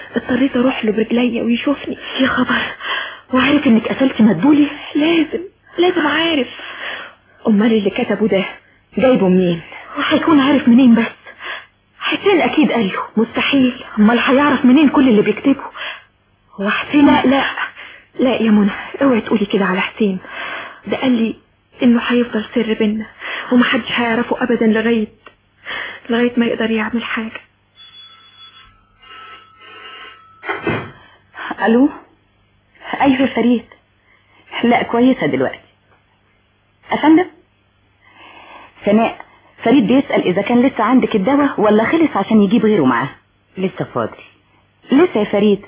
اضطريت اروح له برجليا ويشوفني يا خبر وعارف انك قتلتي مدبولي لازم لازم عارف امال اللي كتبه ده جايبه منين وهيكون عارف منين بس حسين اكيد قال له مستحيل امال هيعرف منين كل اللي بيكتبه هو حسين لا لا لا يا منى اوعي تقولي كده على حسين ده قال لي انه هيفضل سر بينا ومحدش هيعرفه ابدا لغايه لغايه ما يقدر يعمل حاجه الو ايوه يا فريد لا كويسه دلوقتي افندم سناء فريد بيسأل اذا كان لسه عندك الدواء ولا خلص عشان يجيب غيره معاه لسه فاضل لسه يا فريد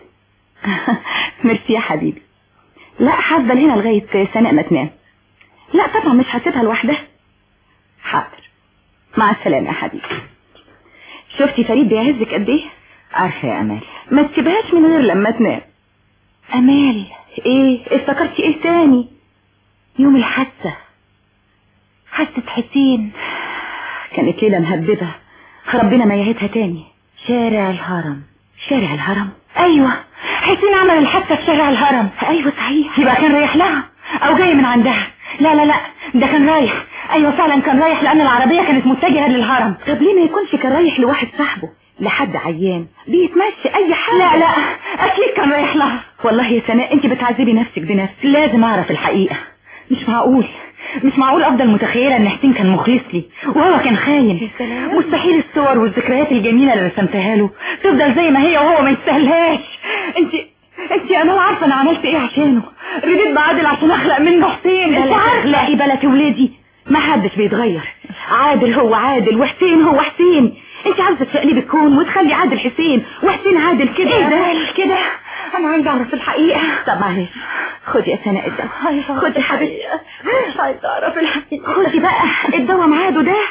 ميرسي يا حبيبي لا هفضل هنا لغايه سناء ما تنام لا طبعا مش هسيبها لوحدها حاضر مع السلامه يا حبيبي شفتي فريد بيعزك قد ايه عارفه يا امال ما تسيبهاش من غير لما تنام امال ايه افتكرتي ايه تاني يوم الحادثه حادثه حسين كانت ليله مهببه ربنا ما يعيدها تاني شارع الهرم شارع الهرم ايوه حسين عمل الحادثه في شارع الهرم ايوه صحيح يبقى كان رايح لها او جاي من عندها لا لا لا ده كان رايح ايوه فعلا كان رايح لان العربيه كانت متجهه للهرم طب ليه ما يكونش كان رايح لواحد صاحبه لحد عيان بيتمشي اي حاجه لا لا اكيد كان رايح لها والله يا سناء انت بتعذبي نفسك بنفسك لازم اعرف الحقيقه مش معقول مش معقول افضل متخيله ان حسين كان مخلص لي وهو كان خاين مستحيل الصور والذكريات الجميله اللي رسمتها له تفضل زي ما هي وهو ما يستاهلهاش انت انت انا عارفه انا عملت ايه عشانه رديت بعادل عشان اخلق منه حسين انت عارفه بلا تولدي ما حدش بيتغير عادل هو عادل وحسين هو حسين انت عاوزه تقلبي الكون وتخلي عادل حسين وحسين عادل كده ايه ده كده انا عايزه اعرف الحقيقه طب معلش خدي يا سناء الدواء خدي حبيبتي مش عايزه اعرف الحقيقه خدي بقى الدواء ميعاده ده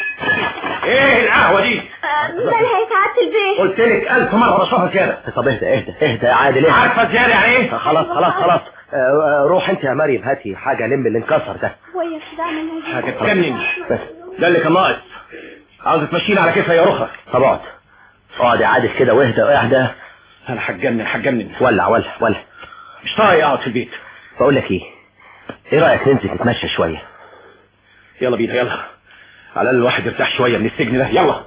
ايه القهوة دي مالها يا سعاده البيت قلت لك ألف مرة بشربها زيادة طب اهدى اهدى اهدى يا عادل اهدى عارفة زيادة يعني ايه خلاص خلاص خلاص آه، آه، روح انت يا مريم هاتي حاجة لم اللي انكسر ده ويا كده اعمل حاجة تجنن ده اللي كان ناقص عاوز تمشيني على كيفها يا رخر طب اقعد اقعد يا عادل كده واهدى واهدى انا هتجنن هتجنن ولع ولع ولع مش طايق اقعد في البيت بقول لك ايه ايه رايك ننزل نتمشى شويه يلا بينا يلا على الاقل الواحد يرتاح شويه من السجن ده يلا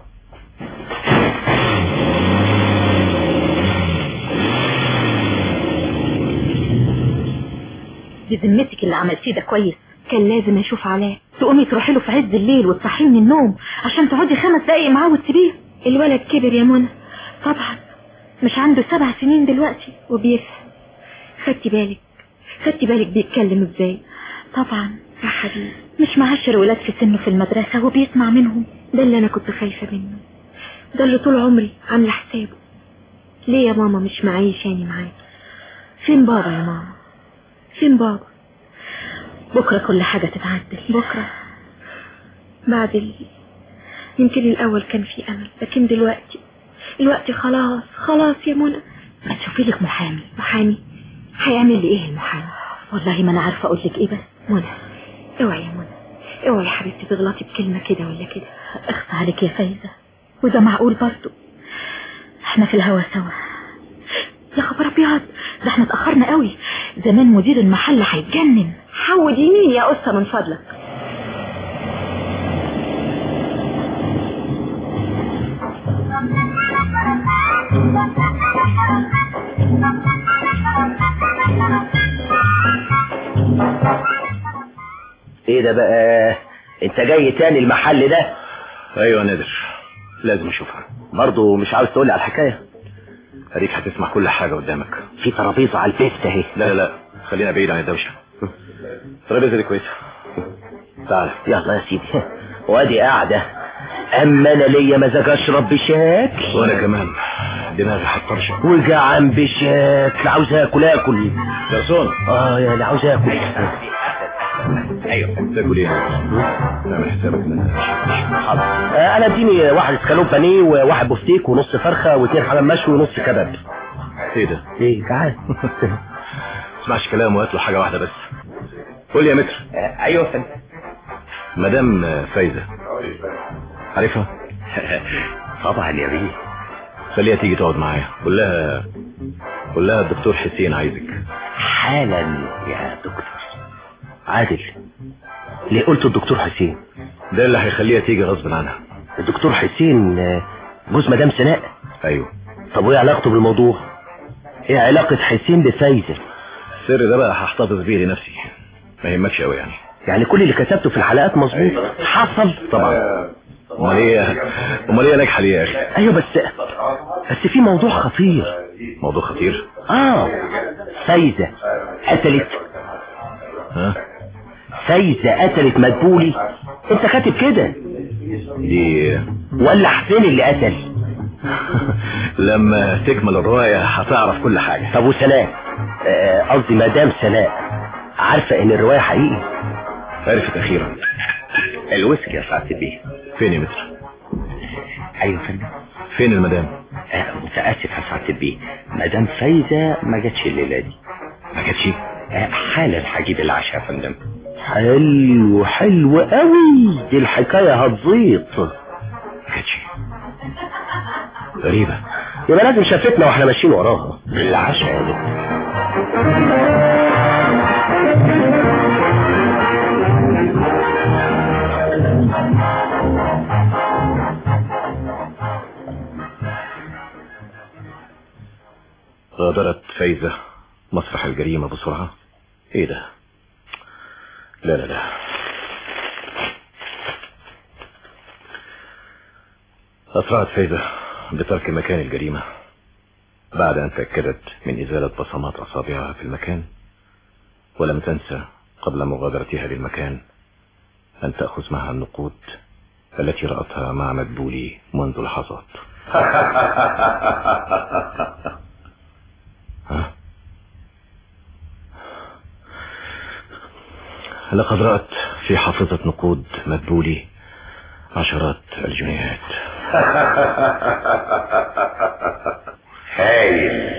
بذمتك اللي عملتيه ده كويس كان لازم اشوف علاء تقومي تروحي له في عز الليل وتصحيه من النوم عشان تقعدي خمس دقايق معاه وتسيبيه الولد كبر يا منى طبعا مش عنده سبع سنين دلوقتي وبيفهم خدتي بالك خدتي بالك بيتكلم ازاي طبعا يا حبيبي مش معشر ولاد في سنه في المدرسة وبيسمع منهم ده اللي انا كنت خايفة منه ده اللي طول عمري عاملة حسابه ليه يا ماما مش معيشاني معاك فين بابا يا ماما فين بابا بكرة كل حاجة تتعدل بكرة بعد ال... يمكن الأول كان في أمل لكن دلوقتي دلوقتي خلاص خلاص يا منى ما تشوفي لك محامي محامي هيعمل لي ايه المحامي والله ما انا عارفة اقول لك ايه بس منى اوعي يا منى اوعي يا حبيبتي تغلطي بكلمة كده ولا كده اخفى عليك يا فايزة وده معقول برضه احنا في الهوا سوا يا خبر ابيض ده احنا اتأخرنا قوي زمان مدير المحل هيتجنن حود يمين يا قصة من فضلك ايه ده بقى انت جاي تاني المحل ده ايوه نادر لازم اشوفها برضه مش عاوز تقولي على الحكايه اديك هتسمع كل حاجه قدامك في ترابيزه على البيت اهي لا لا لا خلينا بعيد عن الدوشه الترابيزه دي كويسه تعال يلا يا سيدي وادي قاعده اما انا ليا مزاج اشرب بشكل وانا كمان دماغي هتطرشق وجعان بشكل عاوز اكل اكل جرسون اه يا اللي عاوز اكل ايوه تاكل ايه اعمل حسابك ان انا حاضر آه انا اديني واحد اسكالوب بانيه وواحد بفتيك ونص فرخه واثنين حمام مشوي ونص كباب ايه ده ايه جعان اسمعش كلام وهات له حاجه واحده بس قول لي يا متر ايوه فندم مدام فايزه عارفها طبعا يا بيه خليها تيجي تقعد معايا قول لها قول لها الدكتور حسين عايزك حالا يا دكتور عادل ليه قلت الدكتور حسين ده اللي هيخليها تيجي غصب عنها الدكتور حسين آه، جوز مدام سناء ايوه طب وايه علاقته بالموضوع ايه علاقة حسين بفايزة السر ده بقى هحتفظ بيه لنفسي ما يهمكش قوي يعني يعني كل اللي كتبته في الحلقات مظبوط حصل طبعا امال ايه امال ايه ناجحه ليه يا اخي ايوه بس بس في موضوع خطير موضوع خطير اه فايزة قتلت ها فايزة قتلت مدبولي انت كاتب كده دي ولا حسين اللي قتل لما تكمل الروايه هتعرف كل حاجه طب وسناء آه، قصدي مدام سناء عارفة ان الرواية حقيقي عرفت اخيرا الويسكي يا سعادة البيه فين يا متر ايوه يا فندم فين المدام آه، متاسف يا سعادة البيه مدام فايزة ما جاتش الليلة دي ما جاتش آه، حالا هجيب العشاء يا فندم حلو حلو قوي دي الحكاية هتزيط ما جاتش غريبه يبقى لازم شافتنا واحنا ماشيين وراها العشاء يا دكتور غادرت فايزة مسرح الجريمة بسرعة ايه ده لا لا لا أسرعت فايزة بترك مكان الجريمة بعد أن تأكدت من إزالة بصمات أصابعها في المكان ولم تنسى قبل مغادرتها للمكان أن تأخذ معها النقود التي رأتها مع مدبولي منذ لحظات ها؟ لقد رأت في حافظة نقود مدبولي عشرات الجنيهات هايل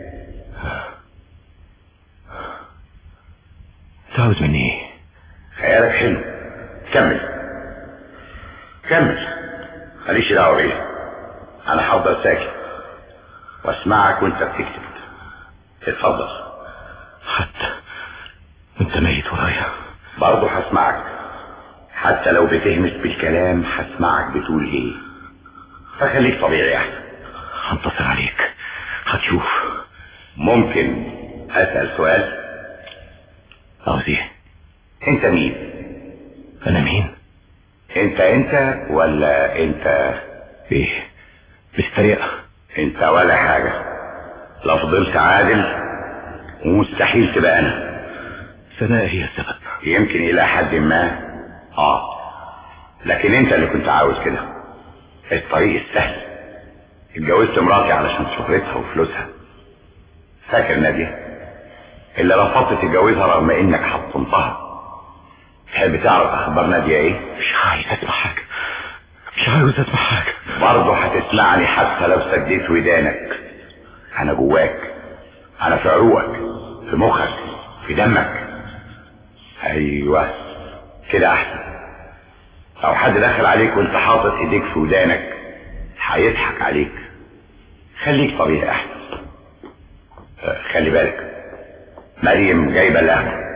تعوز مني ايه خيالك حلو كمل كمل ماليش دعوه بيه انا هفضل ساكت واسمعك وانت بتكتب اتفضل حتى وانت ميت ورايا برضه هسمعك حتى لو بتهمس بالكلام هسمعك بتقول ايه فخليك طبيعي احسن هنتصر عليك هتشوف ممكن اسال سؤال عاوز ايه انت مين انا مين انت انت ولا انت ايه مستريق انت ولا حاجة لا فضلت عادل ومستحيل تبقى انا سناء هي السبب يمكن الى حد ما اه لكن انت اللي كنت عاوز كده الطريق السهل اتجوزت مراتي علشان شهرتها وفلوسها فاكر نادية اللي رفضت تتجوزها رغم انك حطمتها تحب تعرف اخبار نادية ايه مش عايز اسمع حاجة مش عاوز اسمع حاجة برضه هتسمعني حتى لو سديت ودانك انا جواك انا في عروقك في مخك في دمك ايوه كده احسن لو حد دخل عليك وانت حاطط ايديك في ودانك هيضحك عليك خليك طبيعي احسن آه، خلي بالك مريم جايبه القهوه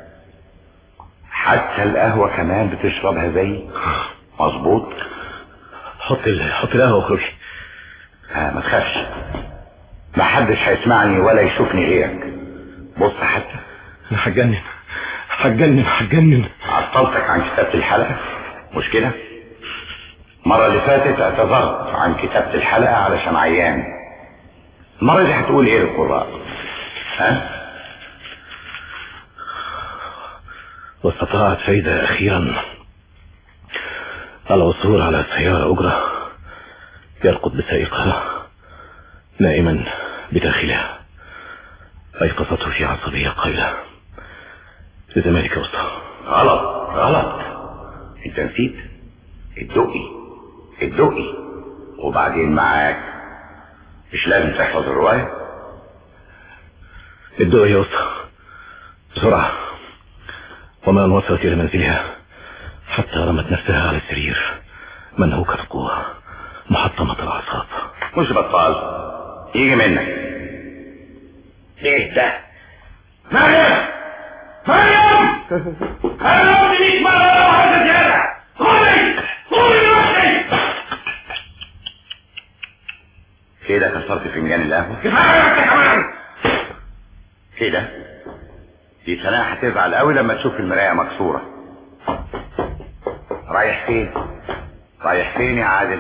حتى القهوه كمان بتشربها زي مظبوط حط ال... حط القهوة واخرجي آه ما تخافش ما حدش هيسمعني ولا يشوفني غيرك بص حتى انا هتجنن هتجنن هتجنن عطلتك عن كتابة الحلقة مش كده المرة اللي فاتت اعتذرت عن كتابة الحلقة علشان عيان المرة دي هتقول ايه للقراء ها واستطاعت فايدة أخيرا العثور على سيارة أجرة يرقد بسائقها نائما بداخلها أيقظته في عصبية قائلة لزمالك وسطى غلط غلط انت نسيت الدقي الدقي وبعدين معاك مش لازم تحفظ الرواية الدقي يا وسطى بسرعة وما أن وصلت إلى منزلها حتى رمت نفسها على السرير منهوكة القوة محطمة الأعصاب مش بطال يجي منك ايه ده مريم مريم انا قلت 100 مره لو عايز زياده قولي قولي روحي كده كسرت فنجان القهوه كفايه انت كمان كده دي سناء هتزعل قوي لما تشوف المرايه مكسوره رايح فين رايح فين يا عادل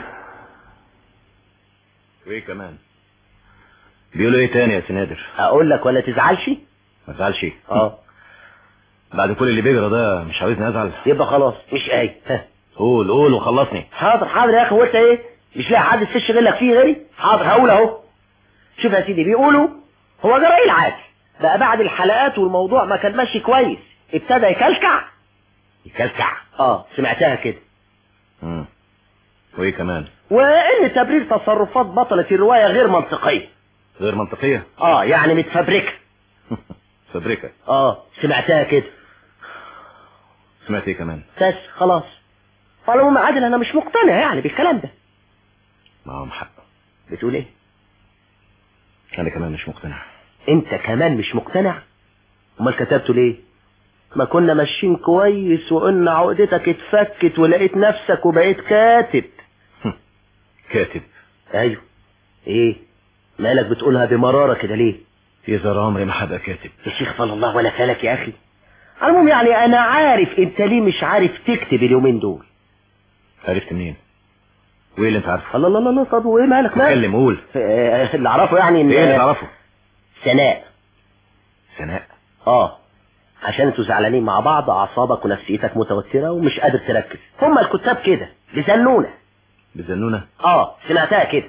وايه كمان بيقولوا ايه تاني يا سنادر اقول لك ولا تزعلش ما تزعلش اه بعد كل اللي بيجرى ده مش عاوزني ازعل يبقى خلاص مش اي ها. قول قول وخلصني حاضر حاضر يا اخي وانت ايه مش لاقي حد تشغل لك فيه غيري حاضر هقول اهو شوف يا سيدي بيقولوا هو جرى ايه العادي بقى بعد الحلقات والموضوع ما كان ماشي كويس ابتدى يكلكع يكلكع اه سمعتها كده مم. وايه كمان وان تبرير تصرفات بطلة الرواية غير منطقية غير منطقيه اه يعني متفبركة فبركه اه سمعتها كده سمعت ايه كمان بس خلاص على العموم عادل انا مش مقتنع يعني بالكلام ده معاهم حق بتقول ايه انا كمان مش مقتنع انت كمان مش مقتنع امال كتبته ليه ما كنا ماشيين كويس وقلنا عقدتك اتفكت ولقيت نفسك وبقيت كاتب كاتب ايوه ايه مالك بتقولها بمرارة كده ليه يظهر عمري ما هبقى كاتب يا شيخ فضل الله ولا فالك يا اخي على العموم يعني انا عارف انت ليه مش عارف تكتب اليومين دول عرفت منين وايه اللي انت عارفه الله الله الله الله طب وايه مالك مالك اتكلم قول آه، اللي اعرفه يعني ان ايه اللي تعرفه سناء سناء اه عشان انتوا زعلانين مع بعض اعصابك ونفسيتك متوترة ومش قادر تركز هما الكتاب كده بيزنونة بزنونة اه سمعتها كده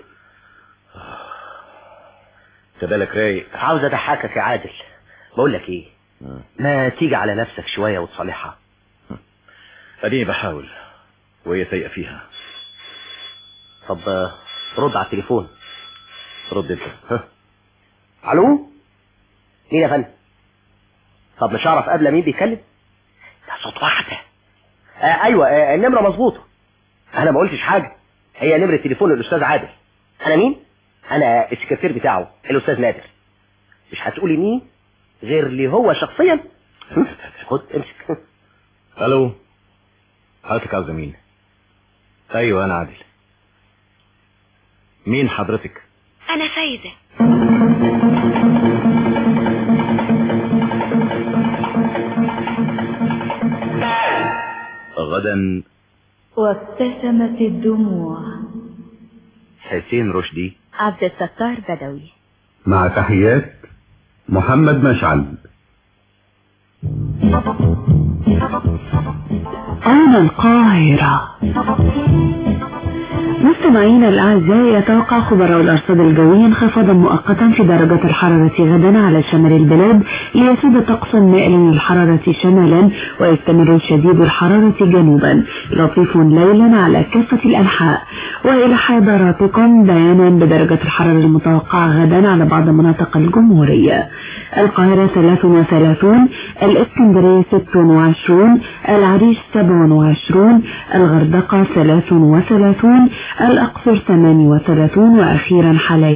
انت بالك رايق عاوز اضحكك يا عادل بقول لك ايه مم. ما تيجي على نفسك شوية وتصالحها اديني بحاول وهي سيئة فيها طب آه، رد على التليفون رد انت ها الو مين يا فندم طب مش هعرف قبل مين بيتكلم ده صوت واحدة آه ايوه آه النمرة مظبوطة انا ما قلتش حاجة هي نمرة تليفون الاستاذ عادل انا مين انا السكرتير بتاعه الاستاذ نادر مش هتقولي مين غير لي هو شخصيا هم؟ خد امسك الو حضرتك عاوزة مين ايوه انا عادل مين حضرتك أنا فايزة غدا وابتسمت الدموع حسين رشدي عبد الستار بدوي مع تحيات محمد مشعل أنا القاهرة مستمعينا الأعزاء يتوقع خبراء الأرصاد الجوية انخفاضا مؤقتا في درجة الحرارة غدا على شمال البلاد ليسود طقس مائل للحرارة شمالا ويستمر شديد الحرارة جنوبا لطيف ليلا على كافة الأنحاء وإلى حضراتكم بيانا بدرجة الحرارة المتوقعة غدا على بعض مناطق الجمهورية القاهرة 33 الإسكندرية 26 العريش 27 الغردقة 33 الأقصر 38 وأخيرا حلايب